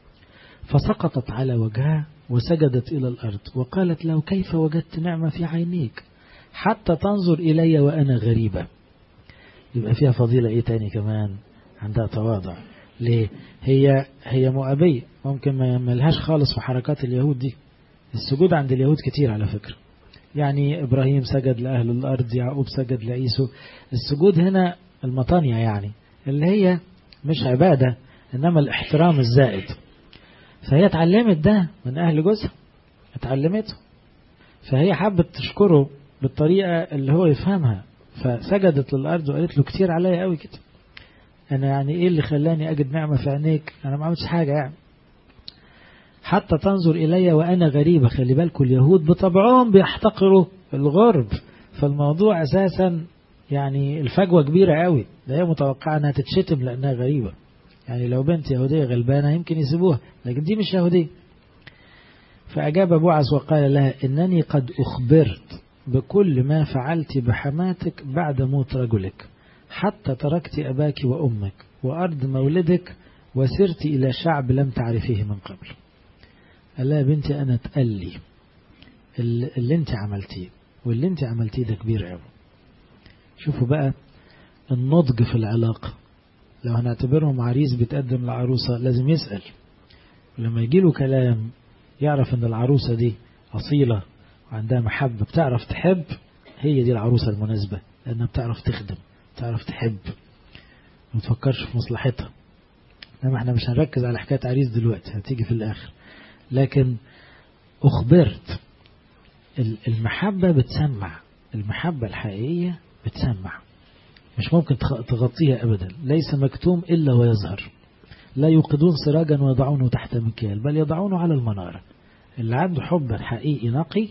فسقطت على وجهها وسجدت إلى الأرض وقالت له كيف وجدت نعمة في عينيك حتى تنظر إلي وأنا غريبة يبقى فيها فضيلة إيه تاني كمان عندها تواضع ليه هي هي مؤبية ممكن ما يملهاش خالص في حركات اليهود دي السجود عند اليهود كتير على فكرة يعني إبراهيم سجد لأهل الأرض يعقوب سجد لعيسو السجود هنا المطانية يعني اللي هي مش عبادة إنما الاحترام الزائد فهي اتعلمت ده من أهل جوزها اتعلمته فهي حبت تشكره بالطريقة اللي هو يفهمها فسجدت للأرض وقالت له كتير عليا قوي كده أنا يعني إيه اللي خلاني أجد نعمة في عينيك أنا ما عملتش حاجة يعني حتى تنظر إلي وأنا غريبة خلي بالكم اليهود بطبعهم بيحتقروا الغرب فالموضوع أساسا يعني الفجوة كبيرة قوي ده هي متوقعة أنها تتشتم لأنها غريبة يعني لو بنت يهودية غلبانة يمكن يسيبوها لكن دي مش يهودية فأجاب بوعز وقال لها إنني قد أخبرت بكل ما فعلت بحماتك بعد موت رجلك حتى تركت أباك وأمك وأرض مولدك وسرت إلى شعب لم تعرفيه من قبل قال لها بنتي أنا تقلي اللي انت عملتيه واللي انت عملتيه ده كبير قوي شوفوا بقى النضج في العلاقة لو هنعتبرهم عريس بيتقدم لعروسة لازم يسأل ولما يجي له كلام يعرف ان العروسة دي أصيلة وعندها محبة بتعرف تحب هي دي العروسة المناسبة لأنها بتعرف تخدم بتعرف تحب ما تفكرش في مصلحتها انما احنا مش هنركز على حكاية عريس دلوقتي هتيجي في الآخر لكن أخبرت المحبة بتسمع المحبة الحقيقية بتسمع مش ممكن تغطيها أبدا ليس مكتوم إلا ويظهر لا يوقدون سراجا ويضعونه تحت مكيال بل يضعونه على المنارة اللي عنده حب حقيقي نقي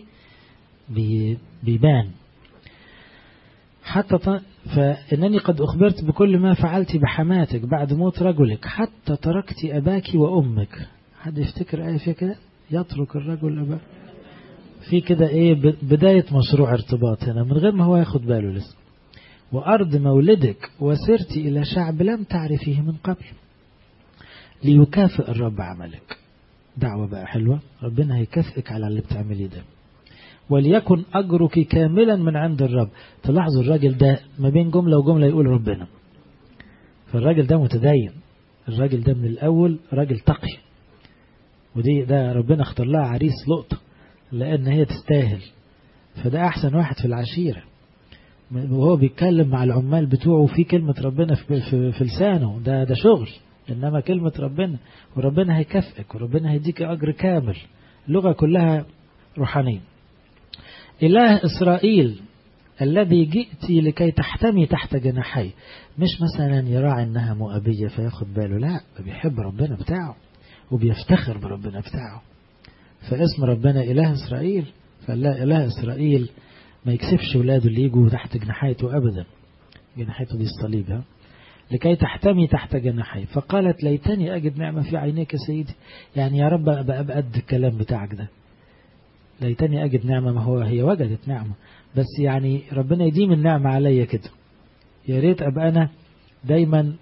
بيبان حتى ط... فإنني قد أخبرت بكل ما فعلت بحماتك بعد موت رجلك حتى تركت أباك وأمك حد يفتكر آية فيها كده يترك الرجل أباه في كده إيه بداية مشروع ارتباط هنا من غير ما هو ياخد باله لسه وأرض مولدك وسرت إلى شعب لم تعرفيه من قبل ليكافئ الرب عملك دعوة بقى حلوة ربنا هيكافئك على اللي بتعمليه ده وليكن أجرك كاملا من عند الرب تلاحظوا الراجل ده ما بين جملة وجملة يقول ربنا فالراجل ده متدين الراجل ده من الأول راجل تقي ودي ده ربنا اختار لها عريس لقطة لأن هي تستاهل فده أحسن واحد في العشيرة وهو بيتكلم مع العمال بتوعه في كلمة ربنا في, في, في لسانه ده ده شغل إنما كلمة ربنا وربنا هيكافئك وربنا هيديك أجر كامل اللغة كلها روحانية إله إسرائيل الذي جئت لكي تحتمي تحت جناحي مش مثلا يراعي انها مؤبية فياخد باله لا بيحب ربنا بتاعه وبيفتخر بربنا بتاعه فاسم ربنا إله إسرائيل فلا إله إسرائيل ما يكسفش ولاده اللي يجوا تحت جناحيته أبدا جناحيته دي الصليب ها لكي تحتمي تحت جناحي فقالت ليتني أجد نعمة في عينيك يا سيدي يعني يا رب أبقى بقد الكلام بتاعك ده ليتني أجد نعمة ما هو هي وجدت نعمة بس يعني ربنا يديم النعمة عليا كده يا ريت أبقى أنا دايما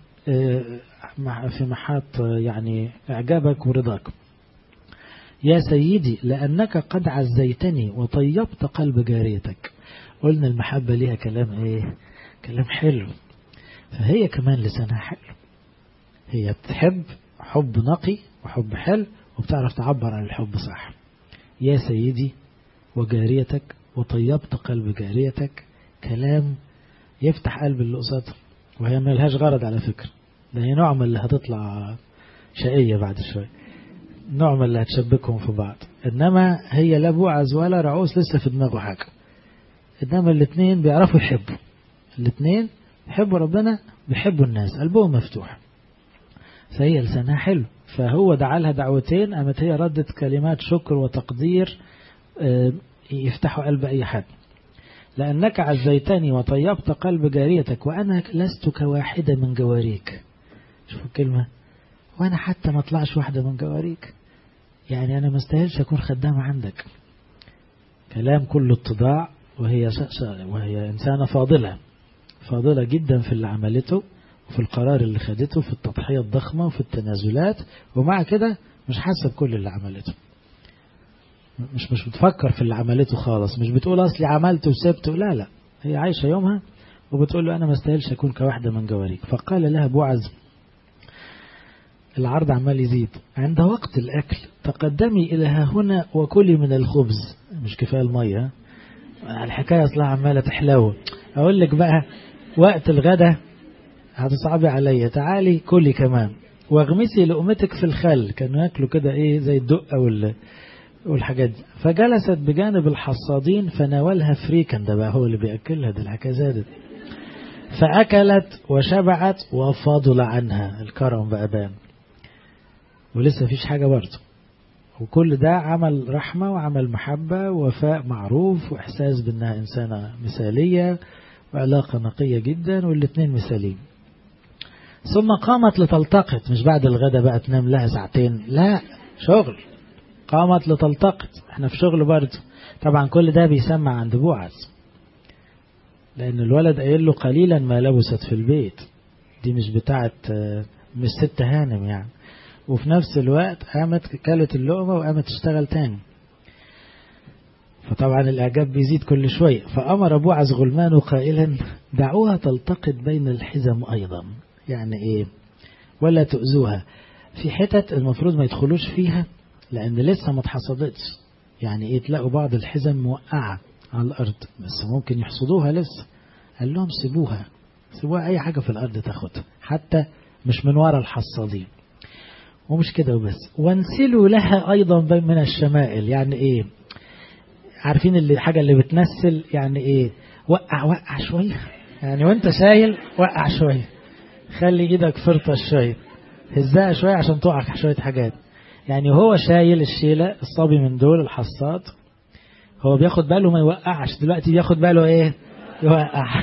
في محاط يعني إعجابك ورضاك يا سيدي لأنك قد عزيتني وطيبت قلب جاريتك قلنا المحبة ليها كلام إيه كلام حلو فهي كمان لسانها حلو هي بتحب حب نقي وحب حلو وبتعرف تعبر عن الحب صح يا سيدي وجاريتك وطيبت قلب جاريتك كلام يفتح قلب اللي قصاده وهي ملهاش غرض على فكرة ده هي نوع من اللي هتطلع شقية بعد شوية نوع من اللي هتشبكهم في بعض إنما هي لا بوعز ولا رعوس لسه في دماغه حاجة إنما الاثنين بيعرفوا يحبوا الاثنين بيحبوا ربنا بيحبوا الناس قلبهم مفتوح فهي لسانها حلو فهو دعا لها دعوتين قامت هي ردت كلمات شكر وتقدير يفتحوا قلب أي حد لأنك عزيتني وطيبت قلب جاريتك وأنا لست كواحدة من جواريك شوف الكلمة وأنا حتى ما طلعش واحدة من جواريك يعني أنا ما استاهلش أكون خدامة عندك كلام كله اتضاع وهي وهي إنسانة فاضلة فاضلة جدا في اللي عملته وفي القرار اللي خدته في التضحية الضخمة وفي التنازلات ومع كده مش حاسة بكل اللي عملته مش مش بتفكر في اللي عملته خالص مش بتقول أصلي عملت وسبت لا لا هي عايشة يومها وبتقول له أنا ما استاهلش أكون كواحدة من جواريك فقال لها بوعز العرض عمال يزيد عند وقت الأكل تقدمي إلى هنا وكلي من الخبز مش كفاية المية الحكاية أصلها عمالة تحلو أقول لك بقى وقت الغدا هتصعبي عليا تعالي كلي كمان واغمسي لقمتك في الخل كانوا ياكلوا كده ايه زي الدقه وال والحاجات دي فجلست بجانب الحصادين فناولها فريكا ده بقى هو اللي بياكلها ده الحكايه زادت فاكلت وشبعت وفضل عنها الكرم بقى بان ولسه مفيش حاجه برضه وكل ده عمل رحمه وعمل محبه ووفاء معروف واحساس بانها انسانه مثاليه وعلاقه نقيه جدا والاثنين مثاليين ثم قامت لتلتقط مش بعد الغداء بقى تنام لها ساعتين لا شغل قامت لتلتقط احنا في شغل برضه طبعا كل ده بيسمع عند بوعز لان الولد قايل له قليلا ما لبست في البيت دي مش بتاعت مش ست هانم يعني وفي نفس الوقت قامت كلت اللقمة وقامت تشتغل تاني فطبعا الإعجاب بيزيد كل شوية فأمر بوعز غلمانه قائلا دعوها تلتقط بين الحزم أيضا يعني إيه ولا تؤذوها في حتت المفروض ما يدخلوش فيها لأن لسه ما اتحصدتش يعني إيه تلاقوا بعض الحزم موقعة على الأرض بس ممكن يحصدوها لسه قال لهم سيبوها سيبوها أي حاجة في الأرض تاخدها حتى مش من ورا الحصادين ومش كده وبس وانسلوا لها أيضا من الشمائل يعني إيه عارفين اللي الحاجة اللي بتنسل يعني إيه وقع وقع شوية يعني وانت شايل وقع شوية خلي ايدك فرطة شوية هزها شوية عشان تقع شوية حاجات يعني هو شايل الشيلة الصبي من دول الحصاد هو بياخد باله ما يوقعش دلوقتي بياخد باله ايه يوقع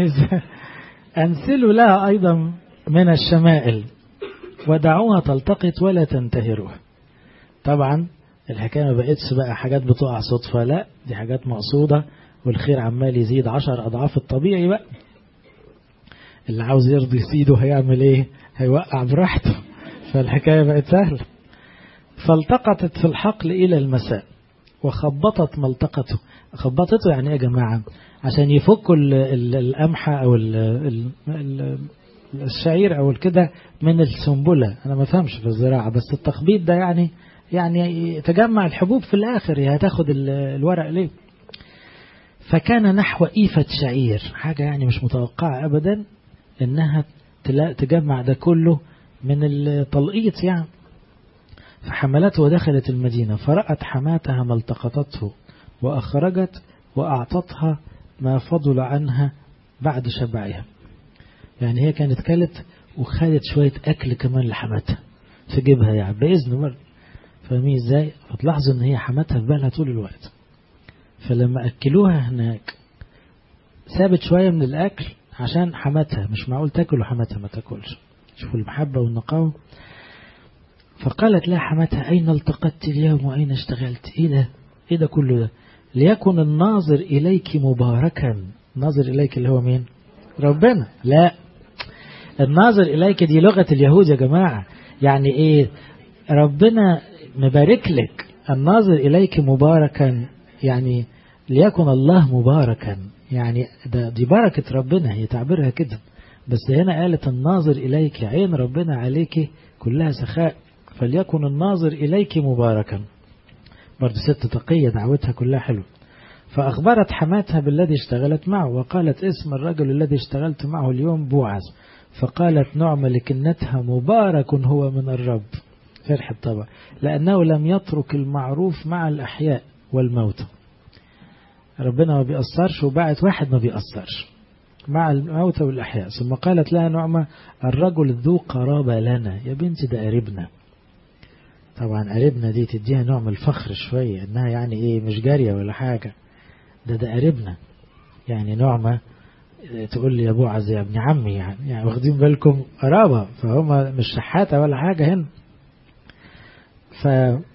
انسلوا لها ايضا من الشمائل ودعوها تلتقط ولا تنتهروها طبعا الحكاية ما بقتش بقى حاجات بتقع صدفة لا دي حاجات مقصودة والخير عمال يزيد عشر أضعاف الطبيعي بقى اللي عاوز يرضي سيده هيعمل ايه هيوقع براحته فالحكاية بقت سهلة فالتقطت في الحقل إلى المساء وخبطت ملتقته خبطته يعني ايه يا جماعة عشان يفكوا القمحة أو ال ال الشعير أو كده من السنبلة أنا ما فهمش في الزراعة بس التخبيط ده يعني يعني تجمع الحبوب في الآخر هي هتاخد الورق ليه فكان نحو إيفة شعير حاجة يعني مش متوقعة أبدا إنها تجمع ده كله من التلقيط يعني فحملته ودخلت المدينة فرأت حماتها ما التقطته وأخرجت وأعطتها ما فضل عنها بعد شبعها يعني هي كانت كلت وخدت شوية أكل كمان لحماتها في جيبها يعني بإذن مرة فاهمين ازاي فتلاحظوا ان هي حماتها في بالها طول الوقت فلما أكلوها هناك سابت شوية من الأكل عشان حماتها مش معقول تاكل وحماتها ما تاكلش شوفوا المحبة والنقاوة فقالت لها حماتها أين التقطت اليوم وأين اشتغلت إيه ده إيه ده كله ده ليكن الناظر إليك مباركا ناظر إليك اللي هو مين ربنا لا الناظر إليك دي لغة اليهود يا جماعة يعني إيه ربنا مبارك لك الناظر إليك مباركا يعني ليكن الله مباركا يعني ده دي بركة ربنا هي تعبيرها كده بس هنا قالت الناظر إليك عين ربنا عليك كلها سخاء فليكن الناظر إليك مباركا برضه ست تقية دعوتها كلها حلوة فأخبرت حماتها بالذي اشتغلت معه وقالت اسم الرجل الذي اشتغلت معه اليوم بوعز فقالت نعم لكنتها مبارك هو من الرب فرحت طبعا لأنه لم يترك المعروف مع الأحياء والموتى ربنا ما بيأثرش وبعت واحد ما بيأثرش مع الموتى والأحياء ثم قالت لها نعمة الرجل ذو قرابة لنا يا بنتي ده قريبنا طبعا قريبنا دي تديها نوع من الفخر شوية انها يعني ايه مش جارية ولا حاجة ده ده قريبنا يعني نعمة تقول لي يا ابو عز يا ابن عمي يعني, يعني واخدين بالكم قرابة فهم مش شحاتة ولا حاجة هنا ف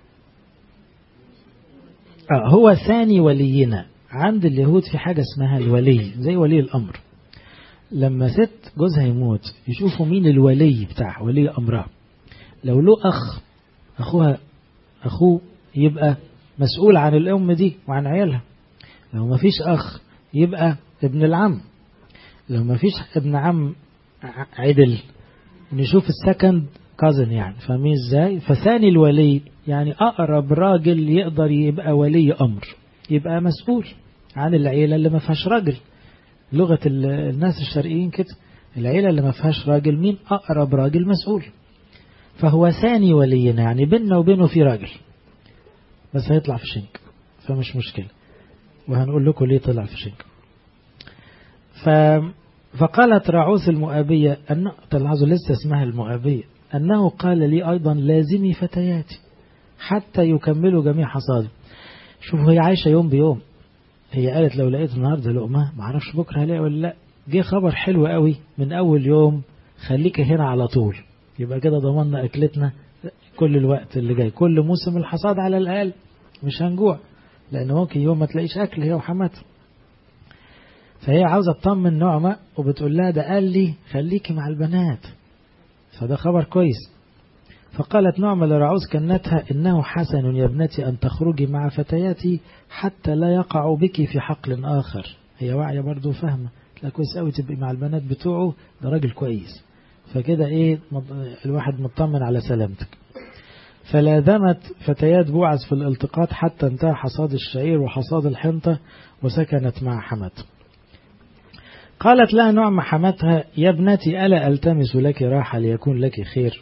آه هو ثاني ولينا عند اليهود في حاجة اسمها الولي زي ولي الأمر لما ست جوزها يموت يشوفوا مين الولي بتاعها ولي أمرها لو له أخ أخوها أخوه يبقى مسؤول عن الأم دي وعن عيالها لو ما فيش أخ يبقى ابن العم لو ما فيش ابن عم عدل نشوف السكند كازن يعني فاهمين ازاي فثاني الولي يعني أقرب راجل يقدر يبقى ولي أمر يبقى مسؤول عن العيلة اللي ما فيهاش راجل لغة الناس الشرقيين كده العيلة اللي ما فيهاش راجل مين أقرب راجل مسؤول فهو ثاني ولينا يعني بيننا وبينه في راجل بس هيطلع في شنك فمش مشكلة وهنقول لكم ليه طلع في شنك ف... فقالت راعوث المؤابية أن تلاحظوا لسه اسمها المؤابية أنه قال لي أيضا لازمي فتياتي حتى يكملوا جميع حصادي شوفوا هي عايشة يوم بيوم هي قالت لو لقيت النهاردة لقمة معرفش بكرة هلاقي ولا لا جه خبر حلو قوي من أول يوم خليك هنا على طول يبقى كده ضمننا أكلتنا كل الوقت اللي جاي كل موسم الحصاد على الأقل مش هنجوع لأن ممكن يوم ما تلاقيش أكل هي وحماتها فهي عاوزة تطمن نعمة وبتقول لها ده قال لي خليكي مع البنات فده خبر كويس فقالت نعمة لرعوز كنتها إنه حسن يا ابنتي أن تخرجي مع فتياتي حتى لا يقع بك في حقل آخر هي واعية برضو فاهمة لا كويس قوي تبقي مع البنات بتوعه ده راجل كويس فكده ايه الواحد مطمن على سلامتك فلازمت فتيات بوعز في الالتقاط حتى انتهى حصاد الشعير وحصاد الحنطة وسكنت مع حماته قالت لها نعم حماتها يا ابنتي ألا ألتمس لك راحة ليكون لك خير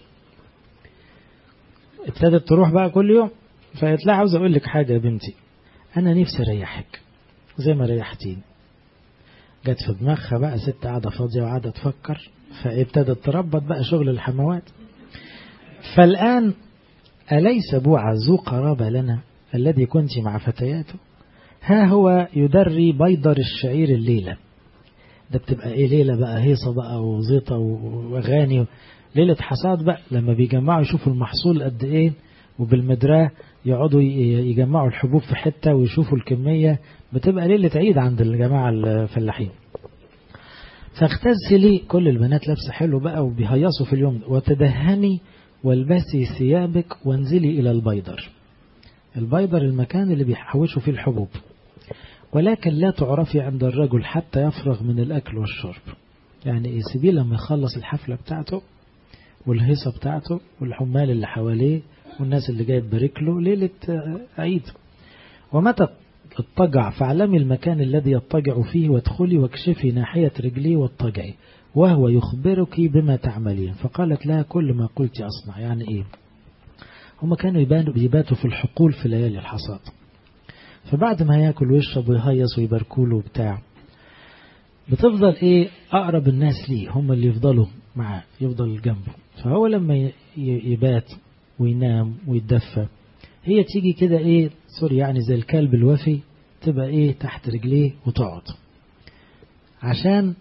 ابتدت تروح بقى كل يوم فقالت لها عاوز أقول لك حاجة يا بنتي أنا نفسي أريحك زي ما ريحتيني جت في دماغها بقى ست قاعدة فاضية وقاعدة تفكر فابتدت تربط بقى شغل الحموات فالآن أليس بوعز ذو قرابة لنا الذي كنت مع فتياته ها هو يدري بيضر الشعير الليلة ده بتبقى ايه ليلة بقى هيصة بقى وزيطة واغاني ليلة حصاد بقى لما بيجمعوا يشوفوا المحصول قد ايه وبالمدراه يقعدوا يجمعوا الحبوب في حتة ويشوفوا الكمية بتبقى ليلة عيد عند الجماعة الفلاحين فاغتسلي كل البنات لابسة حلو بقى وبيهيصوا في اليوم وتدهني والبسي ثيابك وانزلي إلى البيضر البيضر المكان اللي بيحوشوا فيه الحبوب ولكن لا تعرفي عند الرجل حتى يفرغ من الأكل والشرب يعني إيه سيبيه لما يخلص الحفلة بتاعته والهيصة بتاعته والحمال اللي حواليه والناس اللي جايه تبارك له ليلة عيد ومتى اضطجع فاعلمي المكان الذي يضطجع فيه وادخلي واكشفي ناحية رجلي واضطجعي وهو يخبرك بما تعملين فقالت لها كل ما قلت أصنع يعني إيه هم كانوا يبانوا بيباتوا في الحقول في ليالي الحصاد فبعد ما ياكل ويشرب ويهيص ويباركوا له وبتاع بتفضل ايه اقرب الناس ليه هم اللي يفضلوا معاه يفضل جنبه فهو لما يبات وينام ويتدفى هي تيجي كده ايه سوري يعني زي الكلب الوفي تبقى ايه تحت رجليه وتقعد عشان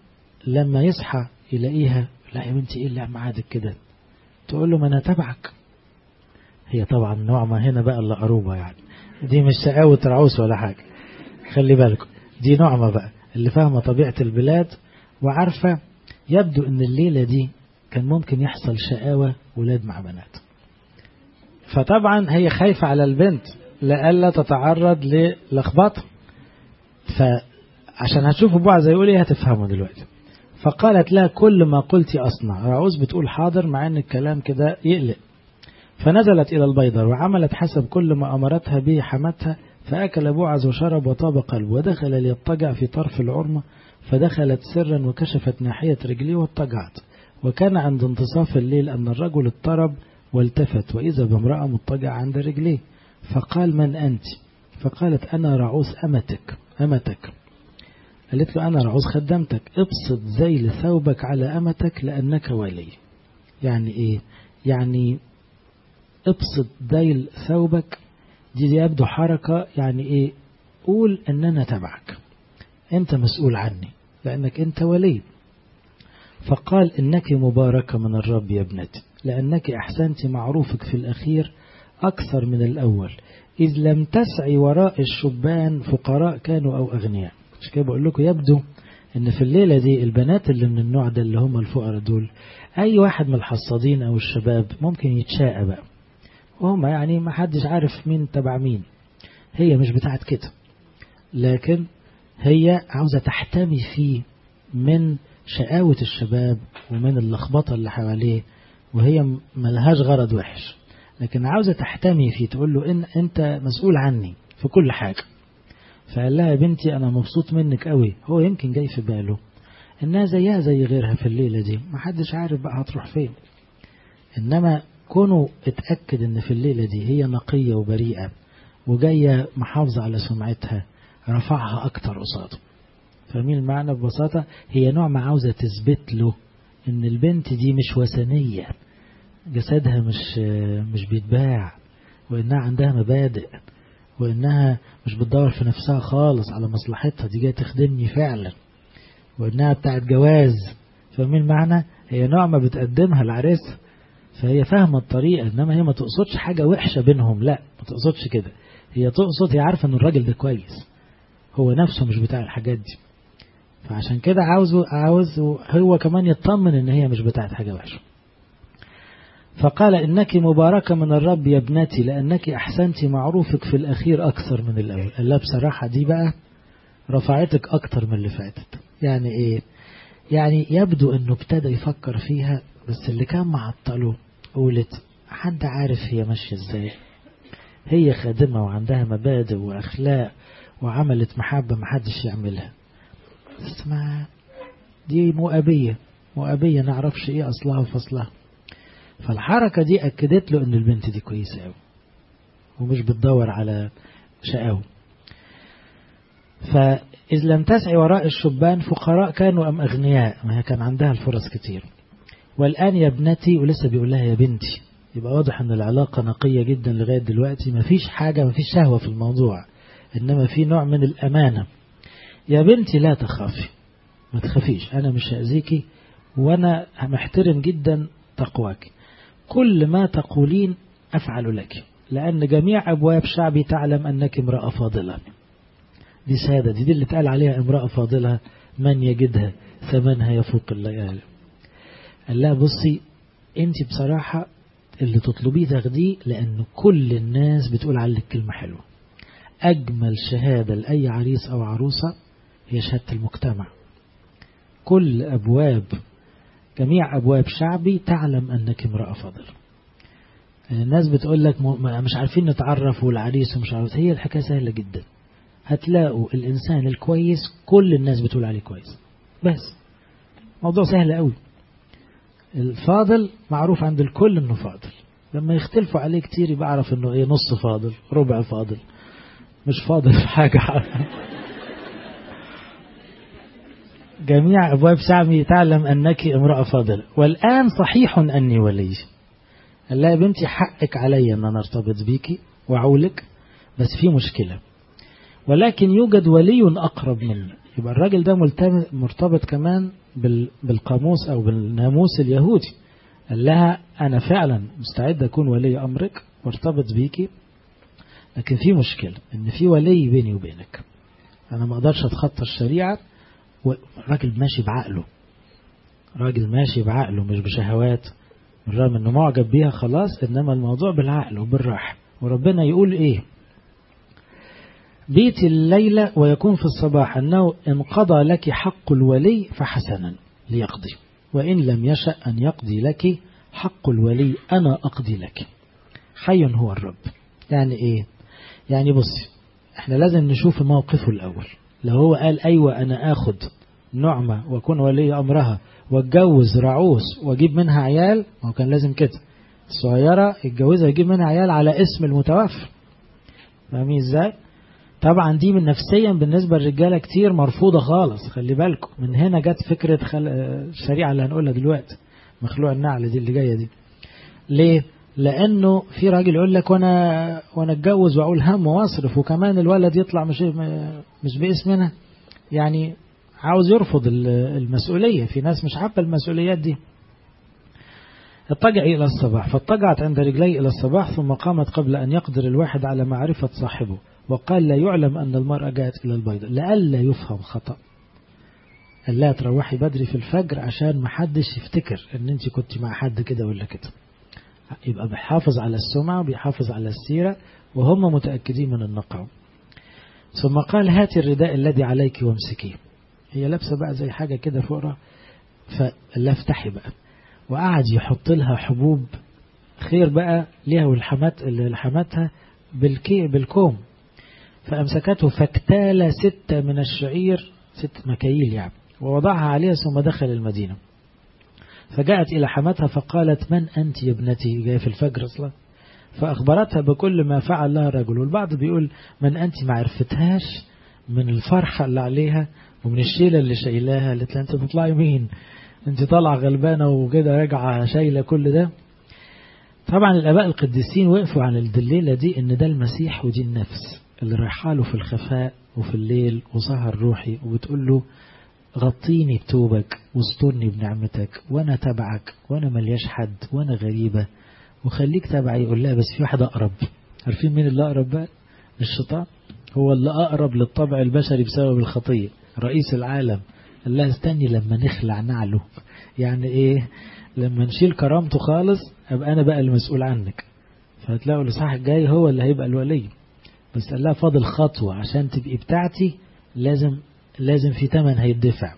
لما يصحى يلاقيها لا يا بنتي ايه اللي معادك كده تقول له ما انا تبعك هي طبعا نعمة هنا بقى اللي قروبة يعني دي مش شقاوة رعوس ولا حاجة خلي بالكم دي نعمة بقى اللي فاهمة طبيعة البلاد وعارفة يبدو ان الليلة دي كان ممكن يحصل شقاوة ولاد مع بنات فطبعا هي خايفة على البنت لألا تتعرض للخبطة فعشان هتشوفوا بعض زي يقول ايه هتفهموا دلوقتي فقالت لها كل ما قلت أصنع رعوز بتقول حاضر مع ان الكلام كده يقلق فنزلت إلى البيضر وعملت حسب كل ما أمرتها به حمتها فأكل بوعز وشرب وطاب قلبه ودخل ليضطجع في طرف العرمة فدخلت سرا وكشفت ناحية رجليه واضطجعت وكان عند انتصاف الليل أن الرجل اضطرب والتفت وإذا بامرأة مضطجع عند رجليه فقال من أنت فقالت أنا رعوس أمتك أمتك قالت له أنا رعوس خدمتك ابسط زيل ثوبك على أمتك لأنك ولي يعني إيه يعني ابسط ذيل ثوبك دي, دي يبدو حركة يعني إيه قول أن أنا تبعك أنت مسؤول عني لأنك أنت ولي فقال إنك مباركة من الرب يا ابنتي لأنك أحسنت معروفك في الأخير أكثر من الأول إذ لم تسعي وراء الشبان فقراء كانوا أو أغنياء مش كده بقول لكم يبدو إن في الليلة دي البنات اللي من النوع ده اللي هم الفقراء دول أي واحد من الحصادين أو الشباب ممكن يتشاء بقى وهم يعني ما حدش عارف مين تبع مين هي مش بتاعت كده لكن هي عاوزة تحتمي فيه من شقاوة الشباب ومن اللخبطة اللي حواليه وهي ملهاش غرض وحش لكن عاوزة تحتمي فيه تقول له إن أنت مسؤول عني في كل حاجة فقال لها يا بنتي أنا مبسوط منك قوي هو يمكن جاي في باله إنها زيها زي غيرها في الليلة دي محدش عارف بقى هتروح فين إنما كونه اتأكد إن في الليلة دي هي نقية وبريئة وجاية محافظة على سمعتها رفعها أكتر قصاده فاهمين المعنى ببساطة هي نوع ما عاوزة تثبت له إن البنت دي مش وثنية جسدها مش مش بيتباع وإنها عندها مبادئ وإنها مش بتدور في نفسها خالص على مصلحتها دي جاية تخدمني فعلا وإنها بتاعت جواز فاهمين المعنى هي نوع ما بتقدمها العريس فهي فاهمة الطريقة إنما هي ما تقصدش حاجة وحشة بينهم لا ما تقصدش كده هي تقصد هي عارفة إن الراجل ده كويس هو نفسه مش بتاع الحاجات دي فعشان كده عاوزه عاوز هو كمان يطمن إن هي مش بتاعت حاجة وحشة فقال إنك مباركة من الرب يا ابنتي لأنك أحسنت معروفك في الأخير أكثر من الأول قال لها بصراحة دي بقى رفعتك أكتر من اللي فاتت يعني إيه يعني يبدو أنه ابتدى يفكر فيها بس اللي كان معطله قولت حد عارف هي ماشية ازاي هي خادمة وعندها مبادئ وأخلاق وعملت محبة محدش يعملها بس ما دي مؤبية مؤبية نعرفش ايه أصلها وفصلها فالحركة دي أكدت له أن البنت دي كويسة أوي ومش بتدور على شقاوة فإذ لم تسعي وراء الشبان فقراء كانوا أم أغنياء ما هي كان عندها الفرص كتير والآن يا ابنتي ولسه بيقول لها يا بنتي يبقى واضح أن العلاقة نقية جدا لغاية دلوقتي ما فيش حاجة ما فيش شهوة في الموضوع إنما في نوع من الأمانة يا بنتي لا تخافي ما تخافيش أنا مش هأذيكي وأنا محترم جدا تقواك كل ما تقولين أفعل لك لأن جميع أبواب شعبي تعلم أنك امرأة فاضلة دي سادة دي, دي اللي اتقال عليها امرأة فاضلة من يجدها ثمنها يفوق الليالي قال لها بصي انت بصراحة اللي تطلبيه تاخديه لأن كل الناس بتقول عليك كلمة حلوة أجمل شهادة لأي عريس أو عروسة هي شهادة المجتمع كل أبواب جميع أبواب شعبي تعلم أنك امرأة فاضلة الناس بتقول لك مش عارفين نتعرف والعريس ومش عارف هي الحكاية سهلة جدا هتلاقوا الإنسان الكويس كل الناس بتقول عليه كويس بس موضوع سهل قوي الفاضل معروف عند الكل انه فاضل لما يختلفوا عليه كتير يبقى اعرف انه ايه نص فاضل ربع فاضل مش فاضل في حاجة جميع أبواب شعبي تعلم أنك امرأة فاضلة والآن صحيح أني ولي قال لها يا بنتي حقك علي أن أنا ارتبط بيكي وأعولك بس في مشكلة ولكن يوجد ولي أقرب مني يبقى الراجل ده مرتبط كمان بالقاموس أو بالناموس اليهودي قال لها أنا فعلا مستعد أكون ولي أمرك وارتبط بيكي لكن في مشكلة إن في ولي بيني وبينك أنا ما أقدرش أتخطى الشريعة وراجل ماشي بعقله راجل ماشي بعقله مش بشهوات بالرغم انه معجب بيها خلاص انما الموضوع بالعقل وبالراحة وربنا يقول ايه بيت الليلة ويكون في الصباح أنه إن قضى لك حق الولي فحسنا ليقضي وإن لم يشأ أن يقضي لك حق الولي أنا أقضي لك حي هو الرب يعني إيه يعني بصي احنا لازم نشوف موقفه الأول لو هو قال أيوة أنا آخد نعمة وأكون ولي أمرها واتجوز رعوس واجيب منها عيال ما هو كان لازم كده الصغيرة يتجوزها يجيب منها عيال على اسم المتوفى فاهمين ازاي طبعا دي من نفسيا بالنسبة للرجالة كتير مرفوضة خالص خلي بالكم من هنا جت فكرة خل... الشريعة اللي هنقولها دلوقتي مخلوع النعل دي اللي جاية دي ليه لانه في راجل يقول لك وانا وانا اتجوز واقول هم واصرف وكمان الولد يطلع مش مش باسمنا يعني عاوز يرفض المسؤولية في ناس مش حابة المسؤوليات دي اضطجع إلى الصباح فاضطجعت عند رجلي إلى الصباح ثم قامت قبل أن يقدر الواحد على معرفة صاحبه وقال لا يعلم أن المرأة جاءت إلى البيضة لئلا يفهم خطأ قال لا تروحي بدري في الفجر عشان ما حدش يفتكر ان انت كنت مع حد كده ولا كده يبقى بيحافظ على السمعة بيحافظ على السيرة وهم متأكدين من النقع ثم قال هاتي الرداء الذي عليك وامسكيه هي لابسة بقى زي حاجة كده فوقها فقال لها افتحي بقى وقعد يحط لها حبوب خير بقى ليها والحمات اللي لحمتها بالكي بالكوم فأمسكته فاكتال ستة من الشعير ست مكاييل يعني ووضعها عليها ثم دخل المدينة فجاءت إلى حماتها فقالت من أنت يا ابنتي جاية في الفجر أصلا فأخبرتها بكل ما فعل لها الرجل والبعض بيقول من أنت ما عرفتهاش من الفرحة اللي عليها ومن الشيلة اللي شايلاها قالت لها أنت بتطلعي مين أنت طالعة غلبانة وكده راجعة شايلة كل ده طبعا الآباء القديسين وقفوا عن الدليلة دي إن ده المسيح ودي النفس اللي رايحة له في الخفاء وفي الليل وسهر روحي وبتقول له غطيني بتوبك واسترني بنعمتك وانا تبعك وانا ملياش حد وانا غريبة وخليك تبعي يقول لها بس في واحد اقرب عارفين مين اللي اقرب بقى الشيطان هو اللي اقرب للطبع البشري بسبب الخطية رئيس العالم قال لها استني لما نخلع نعله يعني ايه لما نشيل كرامته خالص ابقى انا بقى المسؤول عنك فهتلاقوا الاصحاح الجاي هو اللي هيبقى الولي بس قال لها فاضل خطوة عشان تبقي بتاعتي لازم لازم في ثمن هيدفع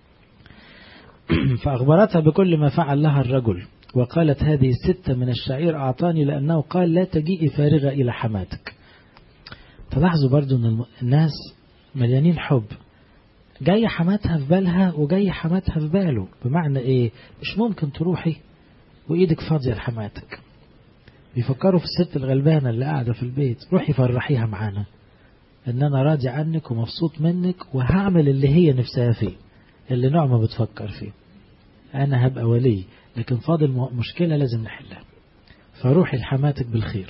فأخبرتها بكل ما فعل لها الرجل وقالت هذه الستة من الشعير أعطاني لأنه قال لا تجيئي فارغة إلى حماتك تلاحظوا برضو أن الناس مليانين حب جاية حماتها في بالها وجاية حماتها في باله بمعنى إيه مش ممكن تروحي وإيدك فاضية لحماتك بيفكروا في الست الغلبانة اللي قاعدة في البيت روحي فرحيها معانا ان انا راضي عنك ومبسوط منك وهعمل اللي هي نفسها فيه اللي نعمة بتفكر فيه انا هبقى ولي لكن فاضل مشكلة لازم نحلها فروحي لحماتك بالخير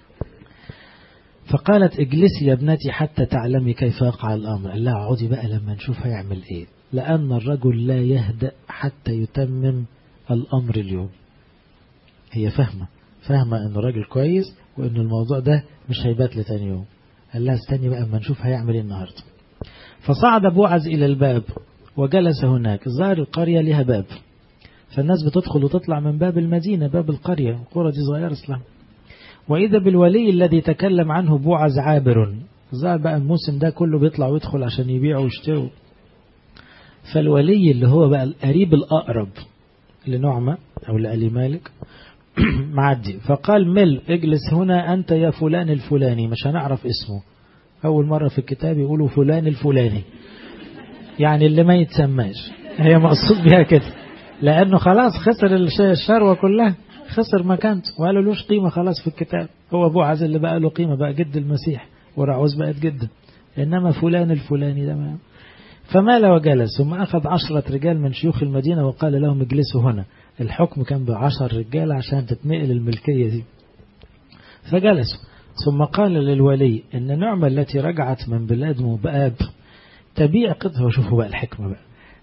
فقالت اجلسي يا ابنتي حتى تعلمي كيف يقع الامر قال لها اقعدي بقى لما نشوف هيعمل ايه لان الرجل لا يهدأ حتى يتمم الامر اليوم هي فاهمة فاهمة ان الراجل كويس وان الموضوع ده مش هيبات لتاني يوم قال لها استني بقى اما نشوف هيعمل ايه النهارده فصعد بوعز الى الباب وجلس هناك ظاهر القريه لها باب فالناس بتدخل وتطلع من باب المدينه باب القريه القرى دي صغيره اصلا واذا بالولي الذي تكلم عنه بوعز عابر ظاهر بقى الموسم ده كله بيطلع ويدخل عشان يبيعوا ويشتروا فالولي اللي هو بقى القريب الاقرب لنعمه او لألي مالك معدي فقال مل اجلس هنا أنت يا فلان الفلاني مش هنعرف اسمه أول مرة في الكتاب يقولوا فلان الفلاني يعني اللي ما يتسماش هي مقصود بها كده لأنه خلاص خسر الشروة كلها خسر مكانته وقالوا لوش قيمة خلاص في الكتاب هو أبو عز اللي بقى له قيمة بقى جد المسيح ورعوز بقت جدا إنما فلان الفلاني ده ما فمال وجلس ثم أخذ عشرة رجال من شيوخ المدينة وقال لهم اجلسوا هنا الحكم كان بعشر رجال عشان تتنقل الملكية دي فجلسوا ثم قال للولي إن نعمة التي رجعت من بلاد مباب تبيع قطعة وشوفوا بقى الحكمة بقى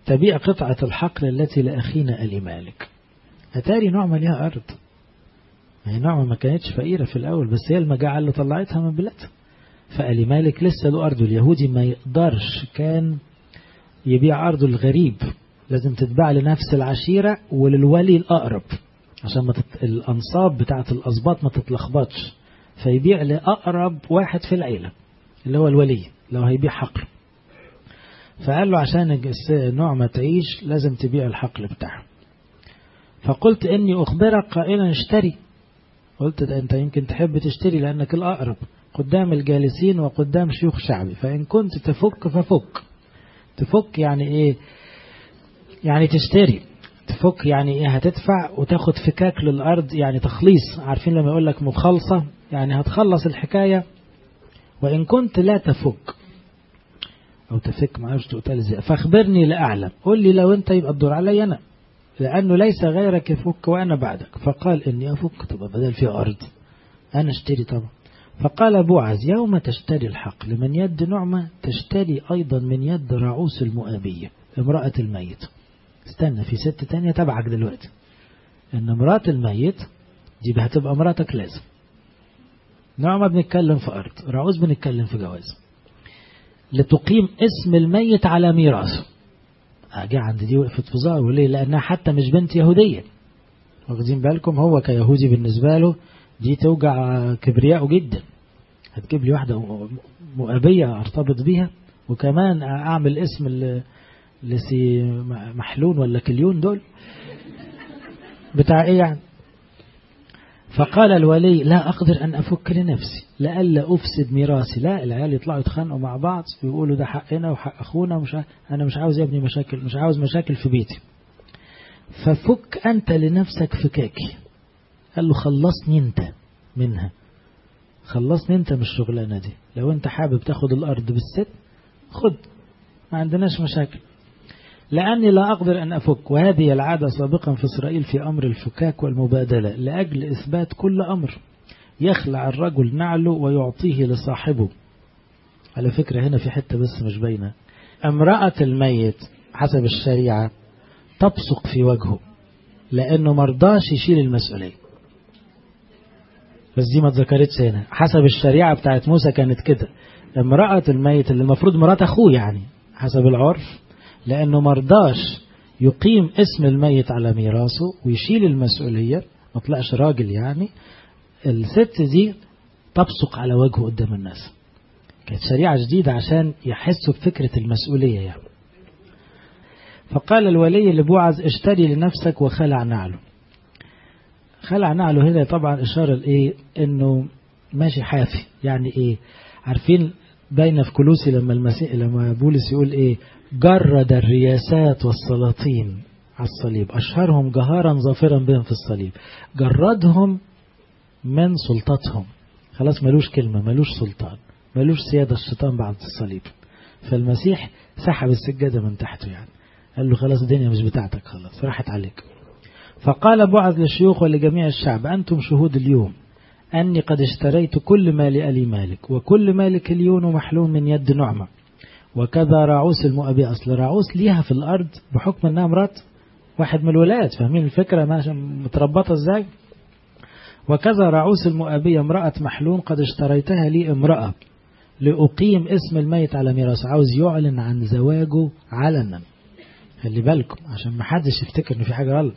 تبيع قطعة الحقل التي لأخينا ألي مالك أتاري نعمة ليها أرض هي نعمة ما كانتش فقيرة في الأول بس هي المجاعة اللي طلعتها من بلادها فألي مالك لسه له أرضه اليهودي ما يقدرش كان يبيع أرضه الغريب لازم تتباع لنفس العشيرة وللولي الأقرب عشان ما تت... الأنصاب بتاعة الأسباط ما تتلخبطش فيبيع لأقرب واحد في العيلة اللي هو الولي لو هيبيع حقل فقال له عشان النعمة تعيش لازم تبيع الحقل بتاعه فقلت إني أخبرك قائلا اشتري قلت ده أنت يمكن تحب تشتري لأنك الأقرب قدام الجالسين وقدام شيوخ شعبي فإن كنت تفك ففك تفك يعني إيه يعني تشتري تفك يعني إيه هتدفع وتاخد فكاك للأرض يعني تخليص عارفين لما يقول لك مخلصة يعني هتخلص الحكاية وإن كنت لا تفك أو تفك ما عرفش تقتل ازاي فاخبرني لأعلم قل لي لو أنت يبقى الدور علي أنا لأنه ليس غيرك يفك وأنا بعدك فقال إني أفك طب بدل في أرض أنا اشتري طبعا فقال بوعز يوم تشتري الحق لمن يد نعمة تشتري أيضا من يد رعوس المؤابية امرأة الميت استنى في ست تانية تبعك دلوقتي ان امرأة الميت دي هتبقى مراتك لازم نعمة بنتكلم في أرض رعوز بنتكلم في جواز لتقيم اسم الميت على ميراثه أجي عند دي وقفت في ظهره ليه لأنها حتى مش بنت يهودية واخدين بالكم هو كيهودي بالنسبة له دي توجع كبرياءه جدا هتجيب لي واحدة مؤابية ارتبط بيها وكمان أعمل اسم لسي محلون ولا كليون دول بتاع ايه يعني فقال الولي لا أقدر أن أفك لنفسي لألا أفسد ميراثي لا العيال يطلعوا يتخانقوا مع بعض ويقولوا ده حقنا وحق أخونا مش أنا مش عاوز يا ابني مشاكل مش عاوز مشاكل في بيتي ففك أنت لنفسك فكاكي قال له خلصني أنت منها خلصني أنت من الشغلانة دي لو أنت حابب تاخد الأرض بالست خد ما عندناش مشاكل لأني لا أقدر أن أفك وهذه العادة سابقا في إسرائيل في أمر الفكاك والمبادلة لأجل إثبات كل أمر يخلع الرجل نعله ويعطيه لصاحبه على فكرة هنا في حتة بس مش باينة امرأة الميت حسب الشريعة تبصق في وجهه لأنه مرضاش يشيل المسؤولية بس دي ما اتذكرتش هنا حسب الشريعة بتاعت موسى كانت كده امرأة الميت اللي المفروض مرات أخوه يعني حسب العرف لأنه مرضاش يقيم اسم الميت على ميراثه ويشيل المسؤولية ما طلعش راجل يعني الست دي تبصق على وجهه قدام الناس كانت شريعة جديدة عشان يحسوا بفكرة المسؤولية يعني فقال الولي لبوعز اشتري لنفسك وخلع نعله خلع نعله هنا طبعا إشارة لإيه إنه ماشي حافي يعني إيه عارفين باينة في كلوسي لما المسيح لما بولس يقول إيه جرد الرياسات والسلاطين على الصليب أشهرهم جهارا ظافرا بهم في الصليب جردهم من سلطتهم خلاص ملوش كلمة ملوش سلطان ملوش سيادة الشيطان بعد الصليب فالمسيح سحب السجادة من تحته يعني قال له خلاص الدنيا مش بتاعتك خلاص راحت عليك فقال بعض للشيوخ ولجميع الشعب أنتم شهود اليوم أني قد اشتريت كل ما لألي مالك وكل مالك اليون محلول من يد نعمة وكذا راعوس المؤبي أصل راعوس ليها في الأرض بحكم أنها مرات واحد من الولاد فاهمين الفكرة ماشي متربطة ازاي وكذا راعوس المؤبية امرأة محلون قد اشتريتها لي امرأة لأقيم اسم الميت على ميراث عاوز يعلن عن زواجه علنا خلي بالكم عشان ما حدش يفتكر ان في حاجة غلط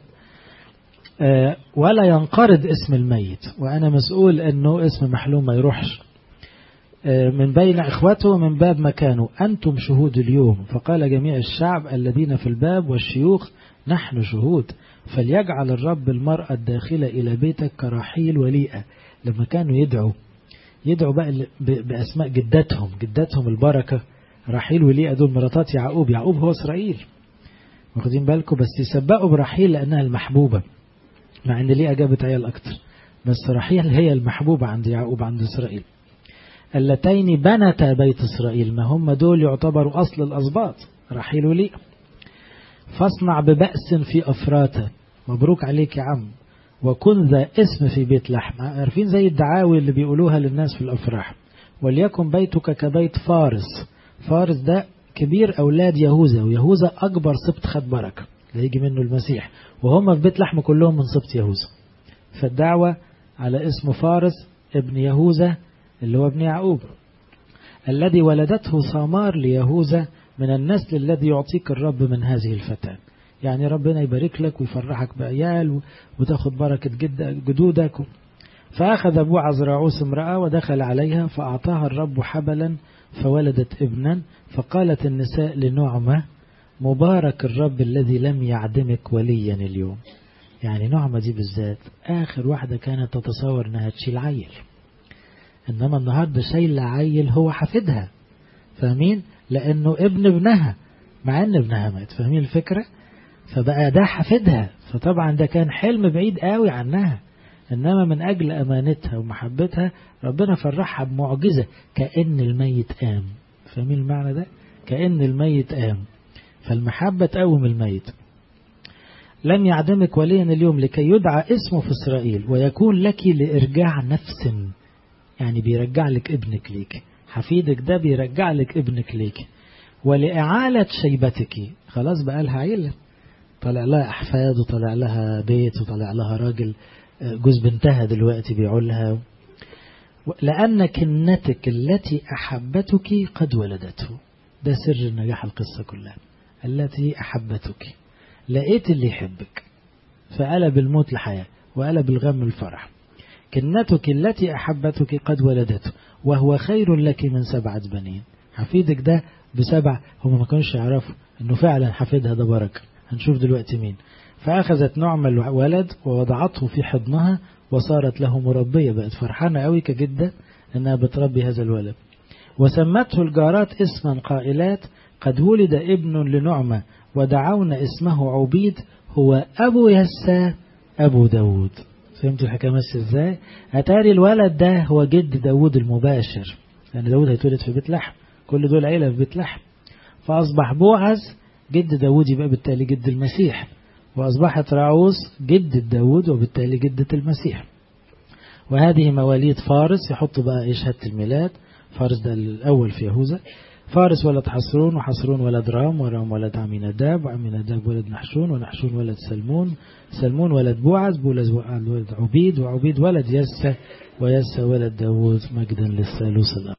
أه ولا ينقرض اسم الميت وأنا مسؤول أنه اسم محلوم ما يروحش أه من بين إخوته من باب مكانه أنتم شهود اليوم فقال جميع الشعب الذين في الباب والشيوخ نحن شهود فليجعل الرب المرأة الداخلة إلى بيتك كرحيل وليئة لما كانوا يدعوا يدعوا بقى بأسماء جداتهم جداتهم البركة رحيل وليئة دول مراتات يعقوب يعقوب هو إسرائيل واخدين بالكم بس يسبقوا برحيل لأنها المحبوبة مع ان ليه جابت عيال اكتر بس رحيل هي المحبوبة عند يعقوب عند اسرائيل اللتين بنتا بيت اسرائيل ما هم دول يعتبروا اصل الاسباط رحيل وليه فاصنع ببأس في افراته مبروك عليك يا عم وكن ذا اسم في بيت لحم عارفين زي الدعاوي اللي بيقولوها للناس في الافراح وليكن بيتك كبيت فارس فارس ده كبير أولاد يهوذا ويهوذا أكبر سبط خد بركة اللي يجي منه المسيح وهم في بيت لحم كلهم من سبط يهوذا فالدعوة على اسم فارس ابن يهوذا اللي هو ابن يعقوب الذي ولدته ثمار ليهوذا من النسل الذي يعطيك الرب من هذه الفتاة يعني ربنا يبارك لك ويفرحك بعيال وتاخد بركة جد جدودك فأخذ بوعز راعوس امرأة ودخل عليها فأعطاها الرب حبلا فولدت ابنا فقالت النساء لنعمة مبارك الرب الذي لم يعدمك وليا اليوم يعني نعمة دي بالذات آخر واحدة كانت تتصور أنها تشيل عيل إنما النهاردة شايلة عيل هو حفيدها فاهمين لأنه ابن ابنها مع أن ابنها مات فاهمين الفكرة فبقى ده حفيدها فطبعا ده كان حلم بعيد قوي عنها إنما من أجل أمانتها ومحبتها ربنا فرحها بمعجزة كأن الميت قام فاهمين المعنى ده كأن الميت قام فالمحبة تقوم الميت لم يعدمك وليا اليوم لكي يدعى اسمه في إسرائيل ويكون لك لإرجاع نفس يعني بيرجع لك ابنك ليك حفيدك ده بيرجع لك ابنك ليك ولإعالة شيبتك خلاص بقى لها عيلة طلع لها أحفاد وطلع لها بيت وطلع لها راجل جوز بنتها دلوقتي بيعولها لأن كنتك التي أحبتك قد ولدته ده سر نجاح القصة كلها التي أحبتك لقيت اللي يحبك فقلب الموت لحياة وقلب الغم الفرح كنتك التي أحبتك قد ولدته وهو خير لك من سبعة بنين حفيدك ده بسبع هم ما كانوش يعرفوا انه فعلا حفيدها ده بركة هنشوف دلوقتي مين فأخذت نعمة الولد ووضعته في حضنها وصارت له مربية بقت فرحانة قوي كجدة انها بتربي هذا الولد وسمته الجارات اسما قائلات قد ولد ابن لنعمة ودعونا اسمه عبيد هو أبو يسى أبو داود فهمتوا الحكاية ماشية ازاي أتاري الولد ده هو جد داود المباشر لأن داود هيتولد في بيت لحم كل دول عيلة في بيت لحم فأصبح بوعز جد داود يبقى بالتالي جد المسيح وأصبحت راعوس جد داود وبالتالي جدة المسيح وهذه مواليد فارس يحطوا بقى إيه شهادة الميلاد فارس ده الأول في يهوذا فارس ولد حصرون وحصرون ولد رام ورام ولد عميناداب وعميناداب ولد نحشون ونحشون ولد سلمون سلمون ولد بوعز بوعز ولد عبيد وعبيد ولد يسى ويسى ولد داوود مجدا للثالوث الأمر